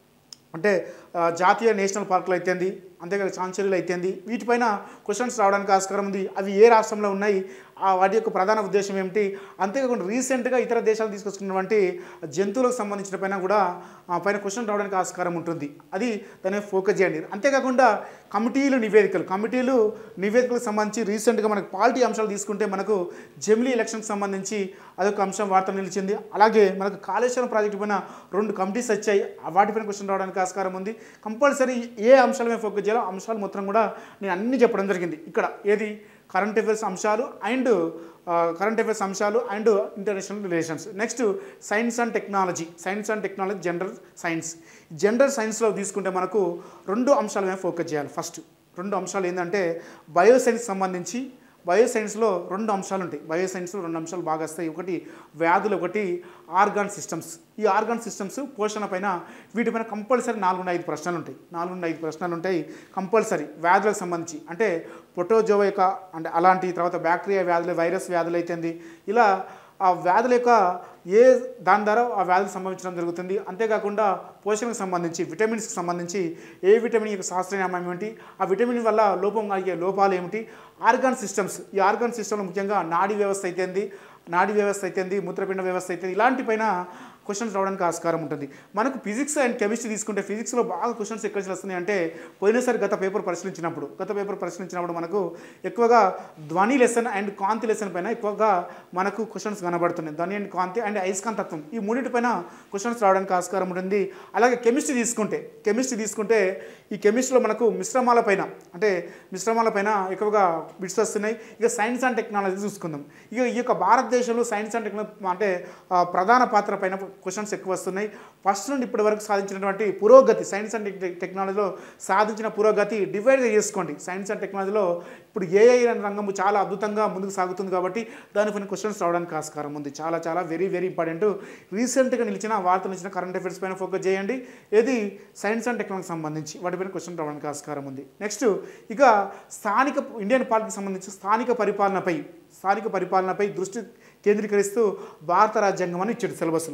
A: అంటే ఆ, జాతీయ నేషనల్ పార్కులు అయితేంది అంతేకాదు చాంచరీలు అయితేంది వీటిపైన క్వశ్చన్స్ రావడానికి ఆస్కారం ఉంది అవి ఏ రాష్ట్రంలో ఉన్నాయి ఆ వాటి యొక్క ప్రధాన ఉద్దేశం ఏమిటి అంతేకాకుండా రీసెంట్గా ఇతర దేశాలు తీసుకొచ్చుకున్నటువంటి జంతువులకు సంబంధించిన పైన కూడా ఆ, పైన క్వశ్చన్ రావడానికి ఆస్కారం ఉంటుంది అది దాని మీద ఫోకస్ చేయండి అంతేకాకుండా కమిటీలు నివేదికలు కమిటీలు నివేదికలకు సంబంధించి రీసెంట్గా మనకు పార్టీ అంశాలు తీసుకుంటే మనకు జమిలీ ఎలక్షన్కి సంబంధించి అదొక అంశం వార్త నిలిచింది అలాగే మనకు కాళేశ్వరం ప్రాజెక్టు పైన రెండు కమిటీస్ వచ్చాయి ఆ వాటిపైన క్వశ్చన్ రావడానికి ఆస్కారం ఉంది కంపల్సరీ ఏ అంశాల మీద ఫోకస్ చేయాలో అంశాలు మొత్తం కూడా నేను అన్ని చెప్పడం జరిగింది ఇక్కడ ఏది కరెంట్ అఫైర్స్ అంశాలు అండ్ కరెంట్ అఫైర్స్ అంశాలు and international relations next science and technology science and technology general science general సైన్స్లో తీసుకుంటే మనకు రెండు అంశాల మీద ఫోకస్ చేయాలి ఫస్ట్ రెండు అంశాలు ఏంటంటే బయోసైన్స్ సంబంధించి బయోసైన్స్లో రెండు అంశాలు ఉంటాయి బయోసైన్స్లో రెండు అంశాలు బాగా వస్తాయి ఒకటి వ్యాధులు ఒకటి ఆర్గాన్ సిస్టమ్స్ ఈ ఆర్గాన్ సిస్టమ్స్ పోషణ పైన వీటిపైన కంపల్సరీ నాలుగు నుండి ఐదు ప్రశ్నలు ఉంటాయి నాలుగు నుండి ఐదు ప్రశ్నలు ఉంటాయి కంపల్సరీ వ్యాధులకు సంబంధించి అంటే పొటోజోవ యొక్క అంటే అలాంటి తర్వాత బ్యాక్టీరియా వ్యాధులు వైరస్ వ్యాధులు అయితేంది ఇలా ఆ వ్యాధుల యొక్క ఏ దాని ద్వారా ఆ వ్యాధులు సంభవించడం జరుగుతుంది అంతేకాకుండా పోషణకు సంబంధించి విటమిన్స్కి సంబంధించి ఏ విటమిన్ యొక్క శాస్త్రనామం ఏమిటి ఆ విటమిన్ వల్ల లోపం కలిగే లోపాలు ఏమిటి ఆర్గాన్ సిస్టమ్స్ ఈ ఆర్గాన్ సిస్టంలో ముఖ్యంగా నాడీ వ్యవస్థ అయితేంది నాడీ వ్యవస్థ అయితేంది మూత్రపిండ వ్యవస్థ అయితే ఇలాంటి పైన క్వశ్చన్స్ రావడానికి ఆస్కారం ఉంటుంది మనకు ఫిజిక్స్ అండ్ కెమిస్ట్రీ తీసుకుంటే ఫిజిక్స్లో బాగా క్వశ్చన్స్ ఎక్కడ నుంచి వస్తున్నాయి అంటే పోయినసారి గత పేపర్ పరిశీలించినప్పుడు గత పేపర్ పరిశీలించినప్పుడు మనకు ఎక్కువగా ధ్వని లెసన్ అండ్ కాంతి లెసన్ పైన ఎక్కువగా మనకు క్వశ్చన్స్ కనబడుతున్నాయి ధ్వని అండ్ కాంతి అండ్ అయస్కాంతత్వం ఈ మూడింటిపైన క్వశ్చన్స్ రావడానికి ఆస్కారం ఉంటుంది అలాగే కెమిస్ట్రీ తీసుకుంటే కెమిస్ట్రీ తీసుకుంటే ఈ కెమిస్ట్రీలో మనకు మిశ్రమాల పైన అంటే మిశ్రమాల పైన ఎక్కువగా బిట్స్ వస్తున్నాయి ఇక సైన్స్ అండ్ టెక్నాలజీ చూసుకుందాం ఇక ఈ యొక్క భారతదేశంలో సైన్స్ అండ్ టెక్నాలజీ అంటే ఆ, ప్రధాన పాత్ర పైన క్వశ్చన్స్ ఎక్కువ వస్తున్నాయి ఫస్ట్ నుండి ఇప్పటి వరకు సాధించినటువంటి పురోగతి సైన్స్ అండ్ టెక్- టెక్నాలజీలో సాధించిన పురోగతి డివైడ్ చేసుకోండి సైన్స్ అండ్ టెక్నాలజీలో ఇప్పుడు ఏఐ అనే రంగం చాలా అద్భుతంగా ముందుకు సాగుతుంది కాబట్టి దానిపైన క్వశ్చన్స్ రావడానికి ఆస్కారం ఉంది చాలా చాలా వెరీ వెరీ ఇంపార్టెంట్ రీసెంట్గా నిలిచిన వార్తలు నిలిచిన కరెంట్ అఫైర్స్ పైన ఫోకస్ చేయండి ఏది సైన్స్ అండ్ టెక్నాలజీ సంబంధించి వాటిపైన క్వశ్చన్ రావడానికి ఆస్కారం ఉంది నెక్స్ట్ ఇక స్థానిక ఇండియన్ పార్టీకి సంబంధించి స్థానిక పరిపాలనపై స్థానిక పరిపాలనపై దృష్టి కేంద్రీకరిస్తూ భారత రాజ్యాంగం అని ఇచ్చాడు సిలబస్లో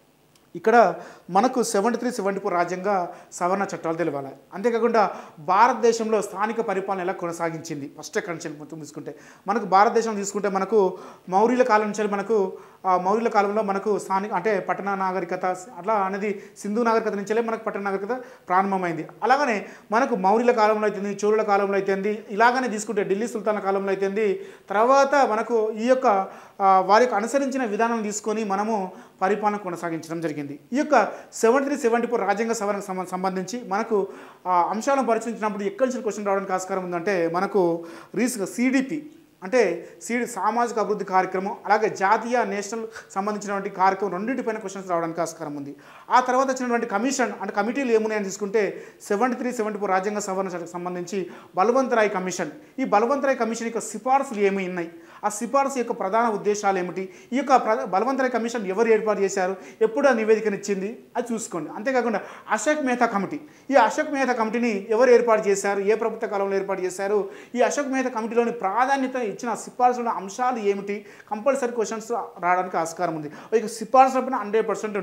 A: ఇక్కడ మనకు సెవెంటీ త్రీ సెవెంటీ ఫోర్ రాజ్యాంగ సవరణ చట్టాలు తెలవాలి అంతేకాకుండా భారతదేశంలో స్థానిక పరిపాలన ఎలా కొనసాగించింది ఫస్ట్ కండిషన్ మొత్తం తీసుకుంటే మనకు భారతదేశం తీసుకుంటే మనకు మౌర్యుల కాలం నుంచి మనకు ఆ మౌర్యుల కాలంలో మనకు స్థానిక అంటే పట్టణ నాగరికత అట్లా అనేది సింధు నాగరికత నుంచే మనకు పట్టణ నాగరికత ప్రారంభమైంది అలాగనే మనకు మౌర్యుల కాలంలో అయితేంది చోళుల కాలంలో అయితేంది ఇలాగనే తీసుకుంటే ఢిల్లీ సుల్తాన్ కాలంలో అయితేంది తర్వాత మనకు ఈ యొక్క ఆ, వారి యొక్క అనుసరించిన విధానం తీసుకొని మనము పరిపాలన కొనసాగించడం జరిగింది ఈ యొక్క సెవెంటీ త్రీ సెవెంటీ ఫోర్ రాజ్యాంగ సవరణకు సంబ- సంబంధించి మనకు ఆ అంశాలను పరిశీలించినప్పుడు ఎక్కడి నుంచి క్వశ్చన్ రావడానికి ఆస్కారం ఉందంటే మనకు రీసెంట్గా సిడిపి అంటే సీడ్ సామాజిక అభివృద్ధి కార్యక్రమం అలాగే జాతీయ నేషనల్ సంబంధించినటువంటి కార్యక్రమం రెండింటిపైన క్వశ్చన్స్ రావడానికి ఆస్కారం ఉంది ఆ తర్వాత వచ్చినటువంటి కమిషన్ అంటే కమిటీలు ఏమున్నాయని తీసుకుంటే సెవెంటీ త్రీ సెవెంటీ ఫోర్ రాజ్యాంగ సవరణ చట్టకు సంబంధించి బలవంతరాయ్ కమిషన్ ఈ బలవంతరాయ్ కమిషన్ యొక్క సిఫార్సులు ఏమి ఉన్నాయి ఆ సిఫార్సు యొక్క ప్రధాన ఉద్దేశాలు ఏమిటి ఈ యొక్క ప్ర- బలవంతరాయ్ కమిషన్ ఎవరు ఏర్పాటు చేశారు ఎప్పుడు ఆ నివేదికనిచ్చింది అది చూసుకోండి అంతేకాకుండా అశోక్ మెహతా కమిటీ ఈ అశోక్ మెహతా కమిటీని ఎవరు ఏర్పాటు చేశారు ఏ ప్రభుత్వ కాలంలో ఏర్పాటు చేశారు ఈ అశోక్ మెహతా కమిటీలోని ప్రాధాన్యత ఇచ్చిన సిఫార్సుల అంశాలు ఏమిటి కంపల్సరీ క్వశ్చన్స్ రావడానికి ఆస్కారం ఉంది ఇక సిఫార్సుల పైన హండ్రెడ్ పర్సెంట్ ఉంటాయి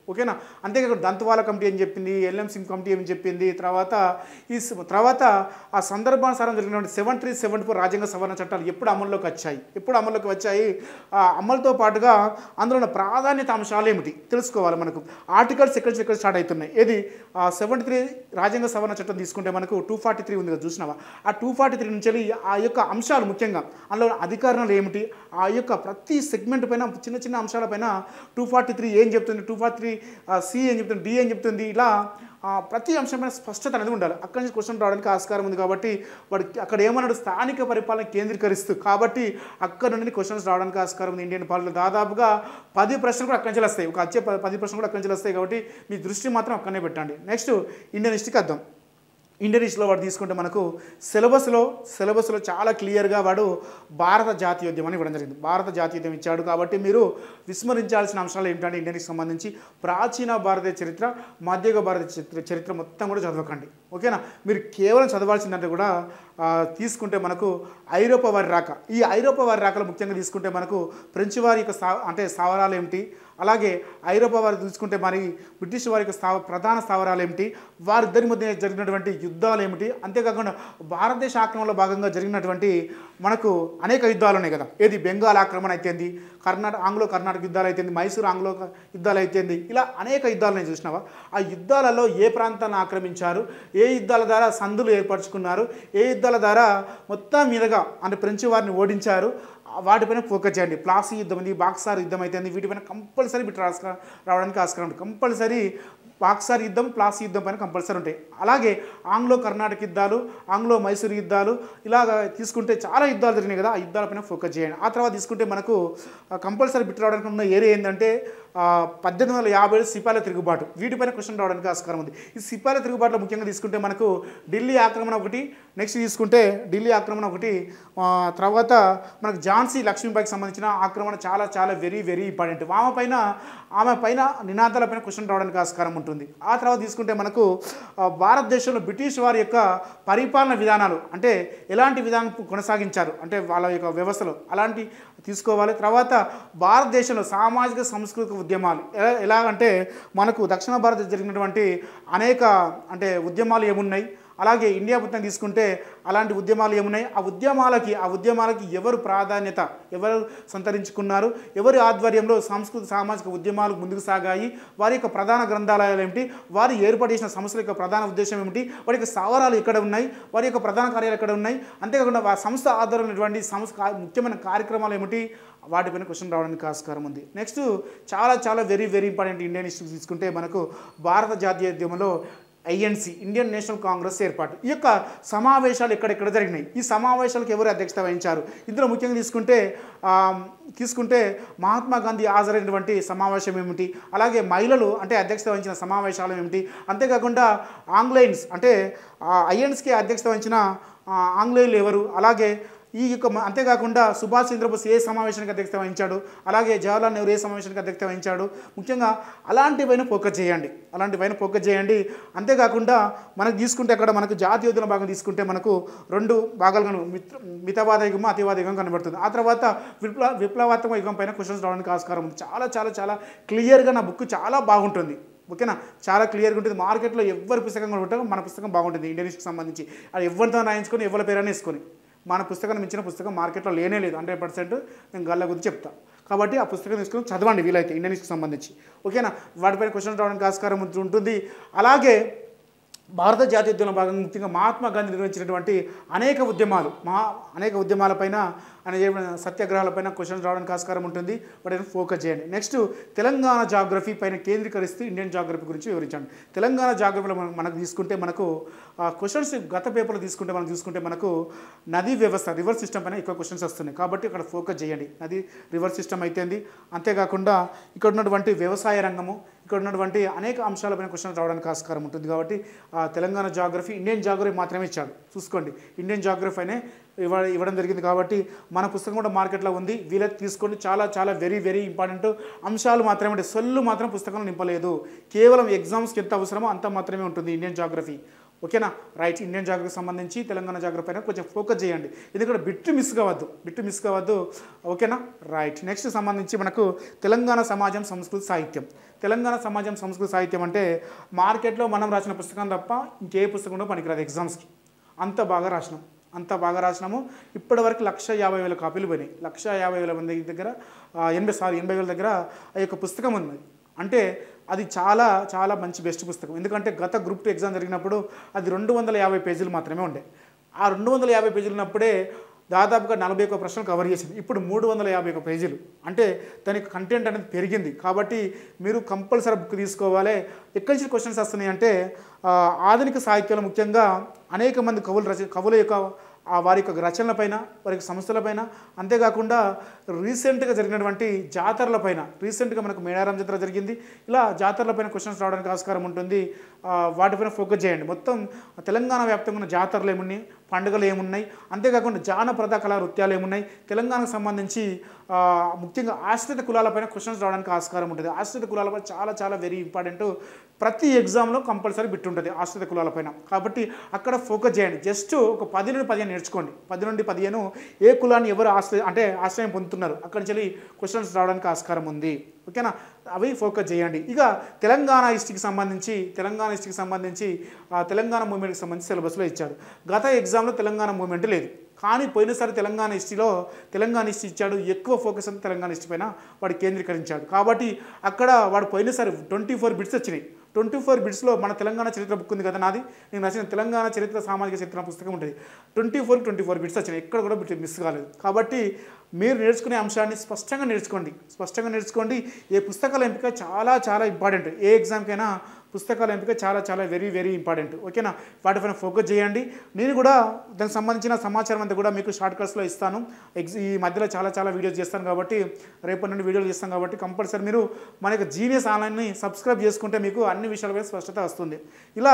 A: ఓకేనా అంతేకాకుండా దంతవాల కమిటీ ఏం చెప్పింది ఎల్ఎం సింగ్ కమిటీ ఏం చెప్పింది తర్వాత ఈ స- తర్వాత ఆ సందర్భానుసారం జరిగినటువంటి సెవెన్ త్రీ సెవెన్ ఫోర్ రాజ్యాంగ సవరణ చట్టాలు ఎప్పుడు అమల్లోకి వచ్చాయి ఎప్పుడు అమల్లోకి వచ్చాయి ఆ అమలుతో పాటుగా అందులో ఉన్న ప్రాధాన్యత అంశాలు ఏమిటి తెలుసుకోవాలి మనకు ఆర్టికల్స్ ఎక్కడి నుంచి ఎక్కడ స్టార్ట్ అవుతున్నాయి ఏది సెవెంటీ త్రీ రాజ్యాంగ సవరణ చట్టం తీసుకుంటే మనకు టూ ఫార్టీ త్రీ ఉంది కదా చూసినావా ఆ టూ ఫార్టీ త్రీ నుంచి వెళ్ళి ఆ యొక్క అంశాలు ముఖ్యంగా అందులో అధికారాలు ఏమిటి ఆ యొక్క ప్రతి సెగ్మెంట్ పైన చిన్న చిన్న అంశాలపైన టూ ఫార్టీ త్రీ ఏం చెప్తుంది టూ ఫార్టీ త్రీ సి ఏం చెప్తుంది డి ఏం చెప్తుంది ఇలా ఆ, ప్రతి అంశంపైన స్పష్టత అనేది ఉండాలి అక్కడి నుంచి క్వశ్చన్ రావడానికి ఆస్కారం ఉంది కాబట్టి వాడు అక్కడ ఏమన్నాడు స్థానిక పరిపాలన కేంద్రీకరిస్తూ కాబట్టి అక్కడ నుండి క్వశ్చన్స్ రావడానికి ఆస్కారం ఉంది ఇండియన్ పాలన దాదాపుగా పది ప్రశ్నలు కూడా అక్కడి నుంచి వస్తాయి ఒక వచ్చే ప- పది ప్రశ్నలు కూడా అక్కడి నుంచి వస్తాయి కాబట్టి మీ దృష్టి మాత్రం అక్కడనే పెట్టండి నెక్స్ట్ ఇండియన్ హిస్టరీకి వద్దాం ఇండియన్ హిస్టరీలో వాడు తీసుకుంటే మనకు సిలబస్లో సిలబస్లో చాలా క్లియర్గా వాడు భారత జాతీయోద్యమం అని ఇవ్వడం జరిగింది భారత జాతీయోద్యమం ఇచ్చాడు కాబట్టి మీరు విస్మరించాల్సిన అంశాలు ఏంటంటే ఇండియన్కి సంబంధించి ప్రాచీన భారతీయ చరిత్ర మధ్యయుగ భారతీయ చరిత్ర చరిత్ర మొత్తం కూడా చదవకండి ఓకేనా మీరు కేవలం చదవాల్సిందంటే కూడా ఆ, తీసుకుంటే మనకు ఐరోపా వారి రాక ఈ ఐరోపా వారి రాకలు ముఖ్యంగా తీసుకుంటే మనకు ఫ్రెంచ్ వారి యొక్క స్థా అంటే స్థావరాలు ఏమిటి అలాగే ఐరోపా వారు తీసుకుంటే మరి బ్రిటిష్ వారి యొక్క స్థావ ప్రధాన స్థావరాలు ఏమిటి వారిద్దరి మధ్య జరిగినటువంటి యుద్ధాలు ఏమిటి అంతేకాకుండా భారతదేశ ఆక్రమణలో భాగంగా జరిగినటువంటి మనకు అనేక యుద్ధాలు ఉన్నాయి కదా ఏది బెంగాల్ ఆక్రమణ అయితేంది కర్ణాటక ఆంగ్లో కర్ణాటక యుద్ధాలు అయితేంది మైసూరు ఆంగ్లో యుద్ధాలు అయితేంది ఇలా అనేక యుద్ధాలు నేను చూసినావా ఆ యుద్ధాలలో ఏ ప్రాంతాన్ని ఆక్రమించారు ఏ యుద్ధాల ద్వారా సందులు ఏర్పరచుకున్నారు ఏ యుద్ధాల ద్వారా మొత్తం మీదుగా అంటే ఫ్రెంచ్ వారిని ఓడించారు ఆ వాటిపైన ఫోకస్ చేయండి ప్లాసీ యుద్ధం ఉంది బాక్సార్ యుద్ధం అయితే వీటిపైన కంపల్సరీ బిట్ రాసుక రావడానికి ఆస్కారం ఉంటుంది కంపల్సరీ బాక్సార్ యుద్ధం ప్లాసీ యుద్ధం పైన కంపల్సరీ ఉంటాయి అలాగే ఆంగ్లో కర్ణాటక యుద్ధాలు ఆంగ్లో మైసూరు యుద్ధాలు ఇలాగ తీసుకుంటే చాలా యుద్ధాలు జరిగినాయి కదా ఆ యుద్ధాలపైన ఫోకస్ చేయండి ఆ తర్వాత తీసుకుంటే మనకు కంపల్సరీ బిట్ రావడానికి ఉన్న ఏరియా ఏంటంటే ఆ, పద్దెనిమిది వందల యాభై ఏడు సిపాయిల తిరుగుబాటు వీటిపైన క్వశ్చన్ రావడానికి ఆస్కారం ఉంది ఈ సిపాయిల తిరుగుబాటులో ముఖ్యంగా తీసుకుంటే మనకు ఢిల్లీ ఆక్రమణ ఒకటి నెక్స్ట్ తీసుకుంటే ఢిల్లీ ఆక్రమణ ఒకటి ఆ, తర్వాత మనకు ఝాన్సీ లక్ష్మీబాయికి సంబంధించిన ఆక్రమణ చాలా చాలా వెరీ వెరీ ఇంపార్టెంట్ ఆమె పైన ఆమె పైన నినాదాలపైన క్వశ్చన్ రావడానికి ఆస్కారం ఉంటుంది ఆ తర్వాత తీసుకుంటే మనకు ఆ, భారతదేశంలో బ్రిటిష్ వారి యొక్క పరిపాలన విధానాలు అంటే ఎలాంటి విధానం కొనసాగించారు అంటే వాళ్ళ యొక్క వ్యవస్థలో అలాంటి తీసుకోవాలి తర్వాత భారతదేశంలో సామాజిక సాంస్కృతిక ఉద్యమాలు ఎలా ఎలాగంటే మనకు దక్షిణ భారత జరిగినటువంటి అనేక అంటే ఉద్యమాలు ఏమున్నాయి అలాగే ఇండియా మొత్తం తీసుకుంటే అలాంటి ఉద్యమాలు ఏమున్నాయి ఆ ఉద్యమాలకి ఆ ఉద్యమాలకి ఎవరు ప్రాధాన్యత ఎవరు సంతరించుకున్నారు ఎవరి ఆధ్వర్యంలో సాంస్కృతిక సామాజిక ఉద్యమాలు ముందుకు సాగాయి వారి యొక్క ప్రధాన గ్రంథాలయాలు ఏమిటి వారు ఏర్పాటు చేసిన సంస్థల యొక్క ప్రధాన ఉద్దేశం ఏమిటి వారి యొక్క స్థావరాలు ఎక్కడ ఉన్నాయి వారి యొక్క ప్రధాన కార్యాలు ఎక్కడ ఉన్నాయి అంతేకాకుండా ఆ సంస్థ ఆధారమైనటువంటి సంస్థ కా- ముఖ్యమైన కార్యక్రమాలు ఏమిటి వాటిపైన క్వశ్చన్ రావడానికి ఆస్కారం ఉంది నెక్స్ట్ చాలా చాలా very very important Indian history తీసుకుంటే మనకు భారత జాతీయోద్యమంలో ఐఎన్సి ఇండియన్ నేషనల్ కాంగ్రెస్ ఏర్పాటు ఈ యొక్క సమావేశాలు ఎక్కడెక్కడ జరిగినాయి ఈ సమావేశాలకు ఎవరు అధ్యక్షత వహించారు ఇందులో ముఖ్యంగా తీసుకుంటే ఆ, తీసుకుంటే మహాత్మా గాంధీ హాజరైనటువంటి సమావేశం ఏమిటి అలాగే మహిళలు అంటే అధ్యక్షత వహించిన సమావేశాలు ఏమిటి అంతేకాకుండా ఆంగ్లైన్స్ అంటే ఐఎన్స్కి అధ్యక్షత వహించిన ఆ, ఆంగ్లేయులు ఎవరు అలాగే ఈ యొక్క మ- అంతేకాకుండా సుభాష్ చంద్రబోస్ ఏ సమావేశానికి అధ్యక్షత వహించాడు అలాగే జవహర్లాల్ నెహ్రూ ఏ సమావేశానికి అధ్యక్షత వహించాడు ముఖ్యంగా అలాంటివైనా ఫోకస్ చేయండి అలాంటివైనా ఫోకస్ చేయండి అంతేకాకుండా మనకు తీసుకుంటే అక్కడ మనకు జాతీయోద్యమ భాగం తీసుకుంటే మనకు రెండు భాగాలుగా మిత్ర మితవాద యుగం అతివాద యుగం కనబడుతుంది ఆ తర్వాత విప్లవ విప్లవాత్మక యుగం పైన క్వశ్చన్స్ రావడానికి ఆస్కారం ఉంది చాలా చాలా చాలా క్లియర్గా నా బుక్ చాలా బాగుంటుంది ఓకేనా చాలా క్లియర్గా ఉంటుంది మార్కెట్లో ఎవరి పుస్తకం కూడా ఉంటారో మన పుస్తకం బాగుంటుంది ఇండియన్ హిస్టరీకి సంబంధించి అది ఎవరితో రాయించుకొని ఎవరి పేరైనా వేసుకొని మన పుస్తకాన్ని మించిన పుస్తకం మార్కెట్లో లేనే లేదు హండ్రెడ్ పర్సెంట్ నేను గల్ల గురించి చెప్తా కాబట్టి ఆ పుస్తకం తీసుకొని చదవండి వీలైతే ఇండియన్ హిస్టరీకి సంబంధించి ఓకేనా వాటిపైన క్వశ్చన్ రావడానికి ఆస్కారం ఉంటు- ఉంటుంది అలాగే భారత జాతీయోద్యమంలో భాగంగా ముఖ్యంగా మహాత్మా గాంధీ నిర్వహించినటువంటి అనేక ఉద్యమాలు మహా అనేక ఉద్యమాలపైన ఆయన చేసిన సత్యాగ్రహాలపైన క్వశ్చన్స్ రావడానికి ఆస్కారం ఉంటుంది వాటిని ఫోకస్ చేయండి నెక్స్ట్ తెలంగాణ జాగ్రఫీ పైన కేంద్రీకరిస్తూ ఇండియన్ జాగ్రఫీ గురించి వివరించండి తెలంగాణ జాగ్రఫీలో మనం మనకు తీసుకుంటే మనకు క్వశ్చన్స్ గత పేపర్లో తీసుకుంటే మనం తీసుకుంటే మనకు నదీ వ్యవస్థ రివర్ సిస్టమ్ పైన ఎక్కువ క్వశ్చన్స్ వస్తున్నాయి కాబట్టి అక్కడ ఫోకస్ చేయండి నది రివర్ సిస్టమ్ అయితేంది అంతేకాకుండా ఇక్కడ ఉన్నటువంటి వ్యవసాయ రంగము ఇక్కడ ఉన్నటువంటి అనేక అంశాలపైన క్వశ్చన్ రావడానికి ఆస్కారం ఉంటుంది కాబట్టి ఆ తెలంగాణ జాగ్రఫీ ఇండియన్ జాగ్రఫీ మాత్రమే ఇచ్చాడు చూసుకోండి ఇండియన్ జాగ్రఫీ అనే ఇవ్వ ఇవ్వడం జరిగింది కాబట్టి మన పుస్తకం కూడా మార్కెట్లో ఉంది వీలైతే తీసుకోండి చాలా చాలా వెరీ వెరీ ఇంపార్టెంట్ అంశాలు మాత్రమే ఉంటాయి సొల్లు మాత్రం పుస్తకంలో నింపలేదు కేవలం ఎగ్జామ్స్కి ఎంత అవసరమో అంత మాత్రమే ఉంటుంది ఇండియన్ జాగ్రఫీ ఓకేనా రైట్ ఇండియన్ జాగ్రత్తకు సంబంధించి తెలంగాణ జాగ్రత్త పైన కొంచెం ఫోకస్ చేయండి ఎందుకంటే బిట్టు మిస్ కావద్దు బిట్టు మిస్ కావద్దు ఓకేనా రైట్ నెక్స్ట్ సంబంధించి మనకు తెలంగాణ సమాజం సంస్కృతి సాహిత్యం తెలంగాణ సమాజం సంస్కృతి సాహిత్యం అంటే మార్కెట్లో మనం రాసిన పుస్తకం తప్ప ఇంకే పుస్తకం కూడా పనికిరాదు ఎగ్జామ్స్కి అంత బాగా రాసినాం అంత బాగా రాసినాము ఇప్పటివరకు లక్ష యాభై వేల కాపీలు పోయినాయి లక్ష యాభై వేల మంది దగ్గర ఆ, ఎనభై సారీ ఎనభై వేల దగ్గర ఆ యొక్క పుస్తకం ఉంది అంటే అది చాలా చాలా మంచి బెస్ట్ పుస్తకం ఎందుకంటే గత గ్రూప్ టూ ఎగ్జామ్ జరిగినప్పుడు అది రెండు వందల యాభై పేజీలు మాత్రమే ఉండే ఆ రెండు వందల యాభై పేజీలు ఉన్నప్పుడే దాదాపుగా నలభై ఒక్క ప్రశ్నలు కవర్ చేసింది ఇప్పుడు మూడు వందల యాభై ఒక్క పేజీలు అంటే దానికి కంటెంట్ అనేది పెరిగింది కాబట్టి మీరు కంపల్సరీ బుక్ తీసుకోవాలి ఎక్కడి నుంచి క్వశ్చన్స్ వస్తున్నాయి అంటే ఆ, ఆధునిక సాహిత్యంలో ముఖ్యంగా అనేక మంది కవులు రచ కవుల యొక్క ఆ వారి యొక్క రచనలపైన వారి యొక్క సంస్థలపైన అంతేకాకుండా రీసెంట్గా జరిగినటువంటి జాతరలపైన రీసెంట్గా మనకు మేడారం జాతర జరిగింది ఇలా జాతరలపైన క్వశ్చన్స్ రావడానికి ఆస్కారం ఉంటుంది ఆ, వాటిపైన ఫోకస్ చేయండి మొత్తం తెలంగాణ వ్యాప్తంగా ఉన్న జాతరలు ఏమున్నాయి పండుగలు ఏమున్నాయి అంతేకాకుండా జానపద కళా నృత్యాలు ఏమున్నాయి తెలంగాణకు సంబంధించి ఆ, ముఖ్యంగా ఆశ్రిత కులాలపైన క్వశ్చన్స్ రావడానికి ఆస్కారం ఉంటుంది ఆశ్రిత కులాలపై చాలా చాలా వెరీ ఇంపార్టెంట్ ప్రతి ఎగ్జామ్లో కంపల్సరీ బిట్ ఉంటుంది ఆశ్రిత కులాలపైన కాబట్టి అక్కడ ఫోకస్ చేయండి జస్ట్ ఒక పది నుండి పదిహేను నేర్చుకోండి పది నుండి పదిహేను ఏ కులాన్ని ఎవరు ఆశ్రయ అంటే ఆశ్రయం పొందుతున్నారు అక్కడి నుంచి క్వశ్చన్స్ రావడానికి ఆస్కారం ఉంది ఓకేనా అవి ఫోకస్ చేయండి ఇక తెలంగాణ హిస్టరీకి సంబంధించి తెలంగాణ హిస్టరీకి సంబంధించి ఆ, తెలంగాణ మూవ్మెంట్కి సంబంధించి సిలబస్లో ఇచ్చాడు గత ఎగ్జామ్లో తెలంగాణ మూవ్మెంట్ లేదు కానీ పోయినసారి తెలంగాణ హిస్టరీలో తెలంగాణ హిస్టరీ ఇచ్చాడు ఎక్కువ ఫోకస్ అంతా తెలంగాణ హిస్టరీ పైన వాడు కేంద్రీకరించాడు కాబట్టి అక్కడ వాడు పోయినసారి ట్వంటీ ఫోర్ బిట్స్ వచ్చినాయి ట్వంటీ ఫోర్ బిట్స్లో మన తెలంగాణ చరిత్ర బుక్ ఉంది కదా నాది నేను రాసిన తెలంగాణ చరిత్ర సామాజిక చరిత్ర పుస్తకం ఉంటుంది twenty four twenty four bits వచ్చినాయి ఎక్కడ కూడా బిట్ మిస్ కాలేదు కాబట్టి మీరు నేర్చుకునే అంశాన్ని స్పష్టంగా నేర్చుకోండి స్పష్టంగా నేర్చుకోండి ఏ పుస్తకాల ఎంపిక చాలా చాలా ఇంపార్టెంట్ ఏ ఎగ్జామ్కైనా పుస్తకాల ఎంపిక చాలా చాలా వెరీ వెరీ ఇంపార్టెంట్ ఓకేనా వాటిపైన ఫోకస్ చేయండి నేను కూడా దానికి సంబంధించిన సమాచారం అంతా కూడా మీకు షార్ట్ కట్స్లో ఇస్తాను ఎగ్జ్ ఈ మధ్యలో చాలా చాలా వీడియోస్ చేస్తాను కాబట్టి రేపటి నుండి వీడియోలు చేస్తాను కాబట్టి కంపల్సరీ మీరు మన యొక్క జీనియస్ ఆన్లైన్ని సబ్స్క్రైబ్ చేసుకుంటే మీకు అన్ని విషయాలపై స్పష్టత వస్తుంది ఇలా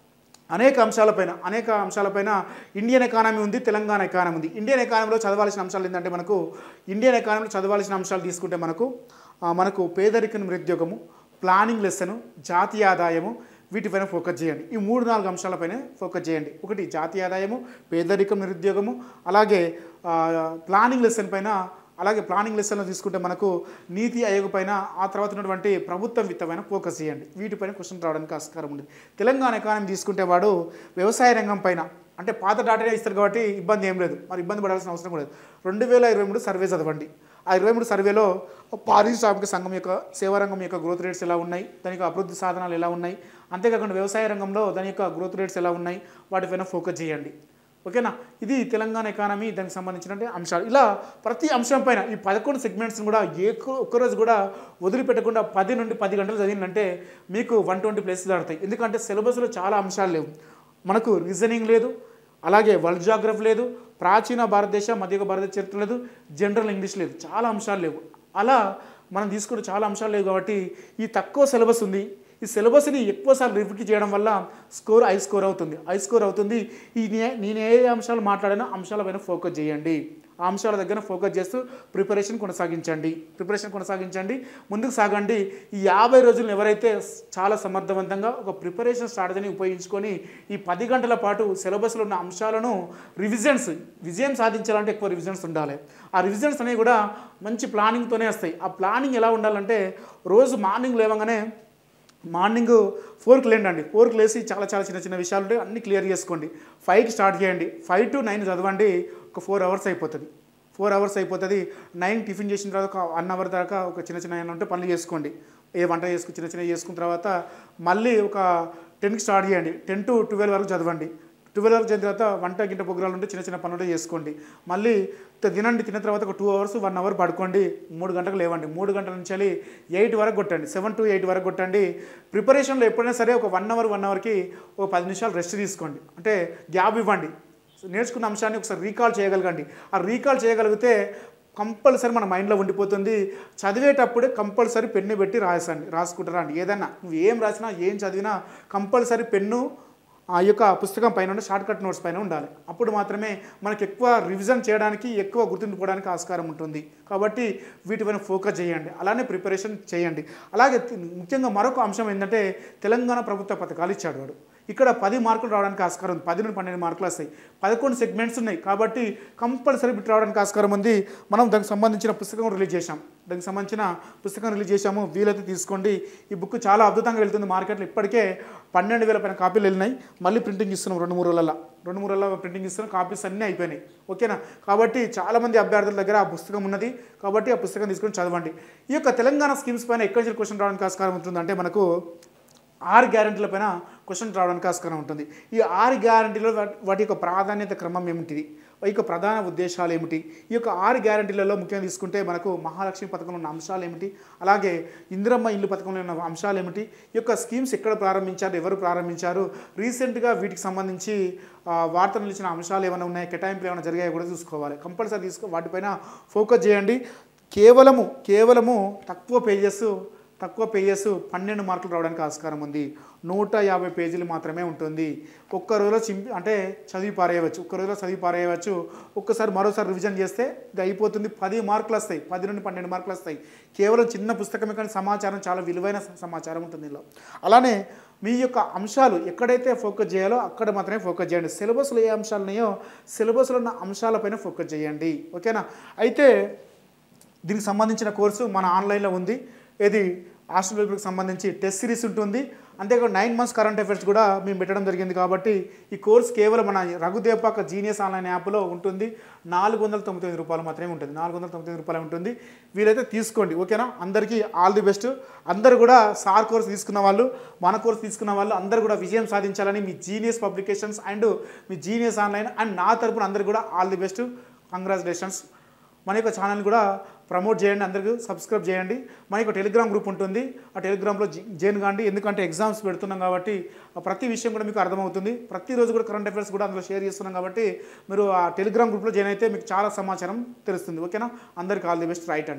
A: అనేక అంశాలపైన అనేక అంశాలపైన ఇండియన్ ఎకానమీ ఉంది తెలంగాణ ఎకానమీ ఉంది ఇండియన్ ఎకానమీలో చదవాల్సిన అంశాలు ఏంటంటే మనకు ఇండియన్ ఎకానమీలో చదవాల్సిన అంశాలు తీసుకుంటే మనకు ఆ, మనకు పేదరికం నిరుద్యోగము ప్లానింగ్ లెసను జాతీయ ఆదాయము వీటిపైన ఫోకస్ చేయండి ఈ మూడు నాలుగు అంశాలపైన ఫోకస్ చేయండి ఒకటి జాతీయ ఆదాయము పేదరికం నిరుద్యోగము అలాగే ఆ, ప్లానింగ్ లెసన్ పైన అలాగే ప్లానింగ్ లెసన్లో తీసుకుంటే మనకు నీతి ఆయోగ్ పైన ఆ తర్వాత ఉన్నటువంటి ప్రభుత్వం విత్తమైన ఫోకస్ చేయండి వీటిపైన క్వశ్చన్ రావడానికి ఆస్కారం ఉంది తెలంగాణ ఎకానమీ తీసుకుంటే వాడు వ్యవసాయ రంగం పైన అంటే పాత డాటానే ఇస్తారు కాబట్టి ఇబ్బంది ఏం లేదు మరి ఇబ్బంది పడాల్సిన అవసరం కూడా లేదు రెండు వేల ఇరవై మూడు సర్వే చదవండి ఆ ఇరవై మూడు సర్వేలో పారిశ్రామిక సంఘం యొక్క సేవారంగం యొక్క గ్రోత్ రేట్స్ ఎలా ఉన్నాయి దాని యొక్క అభివృద్ధి సాధనాలు ఎలా ఉన్నాయి అంతేకాకుండా వ్యవసాయ రంగంలో దాని యొక్క గ్రోత్ రేట్స్ ఎలా ఉన్నాయి వాటిపైన ఫోకస్ చేయండి ఓకేనా ఇది తెలంగాణ ఎకానమీ దానికి సంబంధించిన అంశాలు ఇలా ప్రతి అంశం పైన ఈ పదకొండు సెగ్మెంట్స్ని కూడా ఏ ఒక్క- ఒక్కరోజు కూడా వదిలిపెట్టకుండా పది నుండి పది గంటలు చదివిందంటే మీకు వన్ ట్వంటీ ప్లేసెస్ ఆడతాయి ఎందుకంటే సిలబస్లో చాలా అంశాలు లేవు మనకు రీజనింగ్ లేదు అలాగే వరల్డ్ జాగ్రఫీ లేదు ప్రాచీన భారతదేశ మధ్య భారతదేశ చరిత్ర లేదు జనరల్ ఇంగ్లీష్ లేదు చాలా అంశాలు లేవు అలా మనం తీసుకుంటే చాలా అంశాలు లేవు కాబట్టి ఈ తక్కువ సిలబస్ ఉంది ఈ సిలబస్ని ఎక్కువసార్లు రిపీట్ చేయడం వల్ల స్కోర్ హై స్కోర్ అవుతుంది హై స్కోర్ అవుతుంది ఈ నే- నేను ఏ అంశాలు మాట్లాడినా అంశాలపైన ఫోకస్ చేయండి ఆ అంశాల దగ్గర ఫోకస్ చేస్తూ ప్రిపరేషన్ కొనసాగించండి ప్రిపరేషన్ కొనసాగించండి ముందుకు సాగండి ఈ యాభై రోజులను ఎవరైతే చాలా సమర్థవంతంగా ఒక ప్రిపరేషన్ స్ట్రాటజీని ఉపయోగించుకొని ఈ పది గంటల పాటు సిలబస్లో ఉన్న అంశాలను రివిజన్స్ విజయం సాధించాలంటే ఎక్కువ రివిజన్స్ ఉండాలి ఆ రివిజన్స్ అనేవి కూడా మంచి ప్లానింగ్తోనే వస్తాయి ఆ ప్లానింగ్ ఎలా ఉండాలంటే రోజు మార్నింగ్ లేవగానే మార్నింగ్ ఫోర్కి లేండి ఫోర్కి లేసి చాలా చాలా చిన్న చిన్న విషయాలు ఉంటాయి అన్ని క్లియర్ చేసుకోండి ఫైవ్కి స్టార్ట్ చేయండి ఫైవ్ టు నైన్ చదవండి ఒక ఫోర్ అవర్స్ అయిపోతుంది ఫోర్ అవర్స్ అయిపోతుంది నైన్ టిఫిన్ చేసిన తర్వాత ఒక వన్ అవర్ దాకా ఒక చిన్న చిన్న ఏమైనా ఉంటే పనులు చేసుకోండి ఏ వంట చేసుకుని చిన్న చిన్న చేసుకున్న తర్వాత మళ్ళీ ఒక టెన్కి స్టార్ట్ చేయండి టెన్ టు ట్వెల్వ్ వరకు చదవండి ట్వెల్వ్ వరకు చదివిన తర్వాత వంట గింట పొగ్గురాలు ఉంటే చిన్న చిన్న పనులు చేసుకోండి మళ్ళీ త- తినండి తిన్న తర్వాత ఒక టూ అవర్స్ వన్ అవర్ పడుకోండి మూడు గంటలకు లేవండి మూడు గంటల నుంచి వెళ్ళి ఎయిట్ వరకు కొట్టండి సెవెన్ టు ఎయిట్ వరకు కొట్టండి ప్రిపరేషన్లో ఎప్పుడైనా సరే ఒక వన్ అవర్ వన్ అవర్కి ఒక పది నిమిషాలు రెస్ట్ తీసుకోండి అంటే గ్యాప్ ఇవ్వండి నేర్చుకున్న అంశాన్ని ఒకసారి రీకాల్ చేయగలగండి ఆ రీకాల్ చేయగలిగితే కంపల్సరీ మన మైండ్లో ఉండిపోతుంది చదివేటప్పుడే కంపల్సరీ పెన్ను పెట్టి రాసండి రాసుకుంటారా అండి ఏదన్నా నువ్వు ఏం రాసినా ఏం చదివినా కంపల్సరీ పెన్ను ఆ యొక్క పుస్తకం పైన ఉండే షార్ట్ కట్ నోట్స్ పైన ఉండాలి అప్పుడు మాత్రమే మనకి ఎక్కువ రివిజన్ చేయడానికి ఎక్కువ గుర్తుండిపోవడానికి ఆస్కారం ఉంటుంది కాబట్టి వీటిపైన ఫోకస్ చేయండి అలానే ప్రిపరేషన్ చేయండి అలాగే తి- ముఖ్యంగా మరొక అంశం ఏంటంటే తెలంగాణ ప్రభుత్వ పథకాలు ఇచ్చాడు వాడు ఇక్కడ పది మార్కులు రావడానికి ఆస్కారం ఉంది పది నుండి పన్నెండు మార్కులు వస్తాయి పదకొండు సెగ్మెంట్స్ ఉన్నాయి కాబట్టి కంపల్సరీ బిట్ రావడానికి ఆస్కారం ఉంది మనం దానికి సంబంధించిన పుస్తకం రిలీజ్ చేశాం దానికి సంబంధించిన పుస్తకం రిలీజ్ చేశాము వీలైతే తీసుకోండి ఈ బుక్ చాలా అద్భుతంగా వెళ్తుంది మార్కెట్లో ఇప్పటికే పన్నెండు వేల పైన కాపీలు వెళ్ళినాయి మళ్ళీ ప్రింటింగ్ ఇస్తున్నాం రెండు మూడు రోజులలో రెండు మూడు రోజుల ప్రింటింగ్ ఇస్తున్నాం కాపీస్ అన్నీ అయిపోయినాయి ఓకేనా కాబట్టి చాలామంది అభ్యర్థుల దగ్గర ఆ పుస్తకం ఉన్నది కాబట్టి ఆ పుస్తకం తీసుకొని చదవండి ఈ యొక్క తెలంగాణ స్కీమ్స్ పైన ఎక్కడి నుంచి క్వశ్చన్ రావడానికి ఆస్కారం ఉంటుందంటే మనకు ఆరు గ్యారంటీల పైన క్వశ్చన్ రావడానికి ఆస్కారం ఉంటుంది ఈ ఆరు గ్యారంటీలో వాటి- వాటి యొక్క ప్రాధాన్యత క్రమం ఏమిటిది ఈ యొక్క ప్రధాన ఉద్దేశాలు ఏమిటి ఈ యొక్క ఆరు గ్యారంటీలలో ముఖ్యంగా తీసుకుంటే మనకు మహాలక్ష్మి పథకంలో ఉన్న అంశాలు ఏమిటి అలాగే ఇందిరమ్మ ఇల్లు పథకంలో ఉన్న అంశాలు ఏమిటి ఈ యొక్క స్కీమ్స్ ఎక్కడ ప్రారంభించారు ఎవరు ప్రారంభించారు రీసెంట్గా వీటికి సంబంధించి ఆ, వార్తలు నిలిచిన అంశాలు ఏమైనా ఉన్నాయి కేటాయింపులు ఏమైనా జరిగాయో కూడా చూసుకోవాలి కంపల్సరీ తీసుకో వాటిపైన ఫోకస్ చేయండి కేవలము కేవలము తక్కువ పేజెస్ తక్కువ పేజెస్ పన్నెండు మార్కులు రావడానికి ఆస్కారం ఉంది నూట యాభై పేజీలు మాత్రమే ఉంటుంది ఒక్క రోజులో చింపి అంటే చదివి పారేయవచ్చు ఒక్క రోజులో చదివి పారేయవచ్చు ఒక్కసారి మరోసారి రివిజన్ చేస్తే ఇది అయిపోతుంది పది మార్కులు వస్తాయి పది నుండి పన్నెండు మార్కులు వస్తాయి కేవలం చిన్న పుస్తకమే కానీ సమాచారం చాలా విలువైన సమాచారం ఉంటుంది ఇందులో అలానే మీ యొక్క అంశాలు ఎక్కడైతే ఫోకస్ చేయాలో అక్కడ మాత్రమే ఫోకస్ చేయండి సిలబస్లో ఏ అంశాలు ఉన్నాయో సిలబస్లో ఉన్న అంశాలపైన ఫోకస్ చేయండి ఓకేనా అయితే దీనికి సంబంధించిన కోర్సు మన ఆన్లైన్లో ఉంది ఇది హాస్టల్ వెల్ఫేర్కి సంబంధించి టెస్ట్ సిరీస్ ఉంటుంది అంతేకాదు నైన్ మంత్స్ కరెంట్ అఫైర్స్ కూడా మేము పెట్టడం జరిగింది కాబట్టి ఈ కోర్స్ కేవలం మన రఘుదేపాక జీనియస్ ఆన్లైన్ యాప్లో ఉంటుంది నాలుగు వందల తొంభై తొమ్మిది రూపాయలు మాత్రమే ఉంటుంది నాలుగు వందల తొంభై తొమ్మిది రూపాయలు ఉంటుంది వీలైతే తీసుకోండి ఓకేనా అందరికీ ఆల్ ది బెస్ట్ అందరు కూడా సార్ కోర్స్ తీసుకున్న వాళ్ళు మన కోర్స్ తీసుకున్న వాళ్ళు అందరూ కూడా విజయం సాధించాలని మీ జీనియస్ పబ్లికేషన్స్ అండ్ మీ జీనియస్ ఆన్లైన్ అండ్ నా తరపున అందరు కూడా ఆల్ ది బెస్ట్ కంగ్రాచులేషన్స్ మన యొక్క ఛానల్ కూడా ప్రమోట్ చేయండి అందరికీ సబ్స్క్రైబ్ చేయండి మన యొక్క టెలిగ్రామ్ గ్రూప్ ఉంటుంది ఆ టెలిగ్రామ్లో జాయిన్ కాండి ఎందుకంటే ఎగ్జామ్స్ పెడుతున్నాం కాబట్టి ఆ ప్రతి విషయం కూడా మీకు అర్థమవుతుంది ప్రతిరోజు కూడా కరెంట్ అఫైర్స్ కూడా అందులో షేర్ చేస్తున్నాం కాబట్టి మీరు ఆ టెలిగ్రామ్ గ్రూప్లో జాయిన్ అయితే మీకు చాలా సమాచారం తెలుస్తుంది ఓకేనా అందరికీ ఆల్ ది బెస్ట్ రైట్ అండి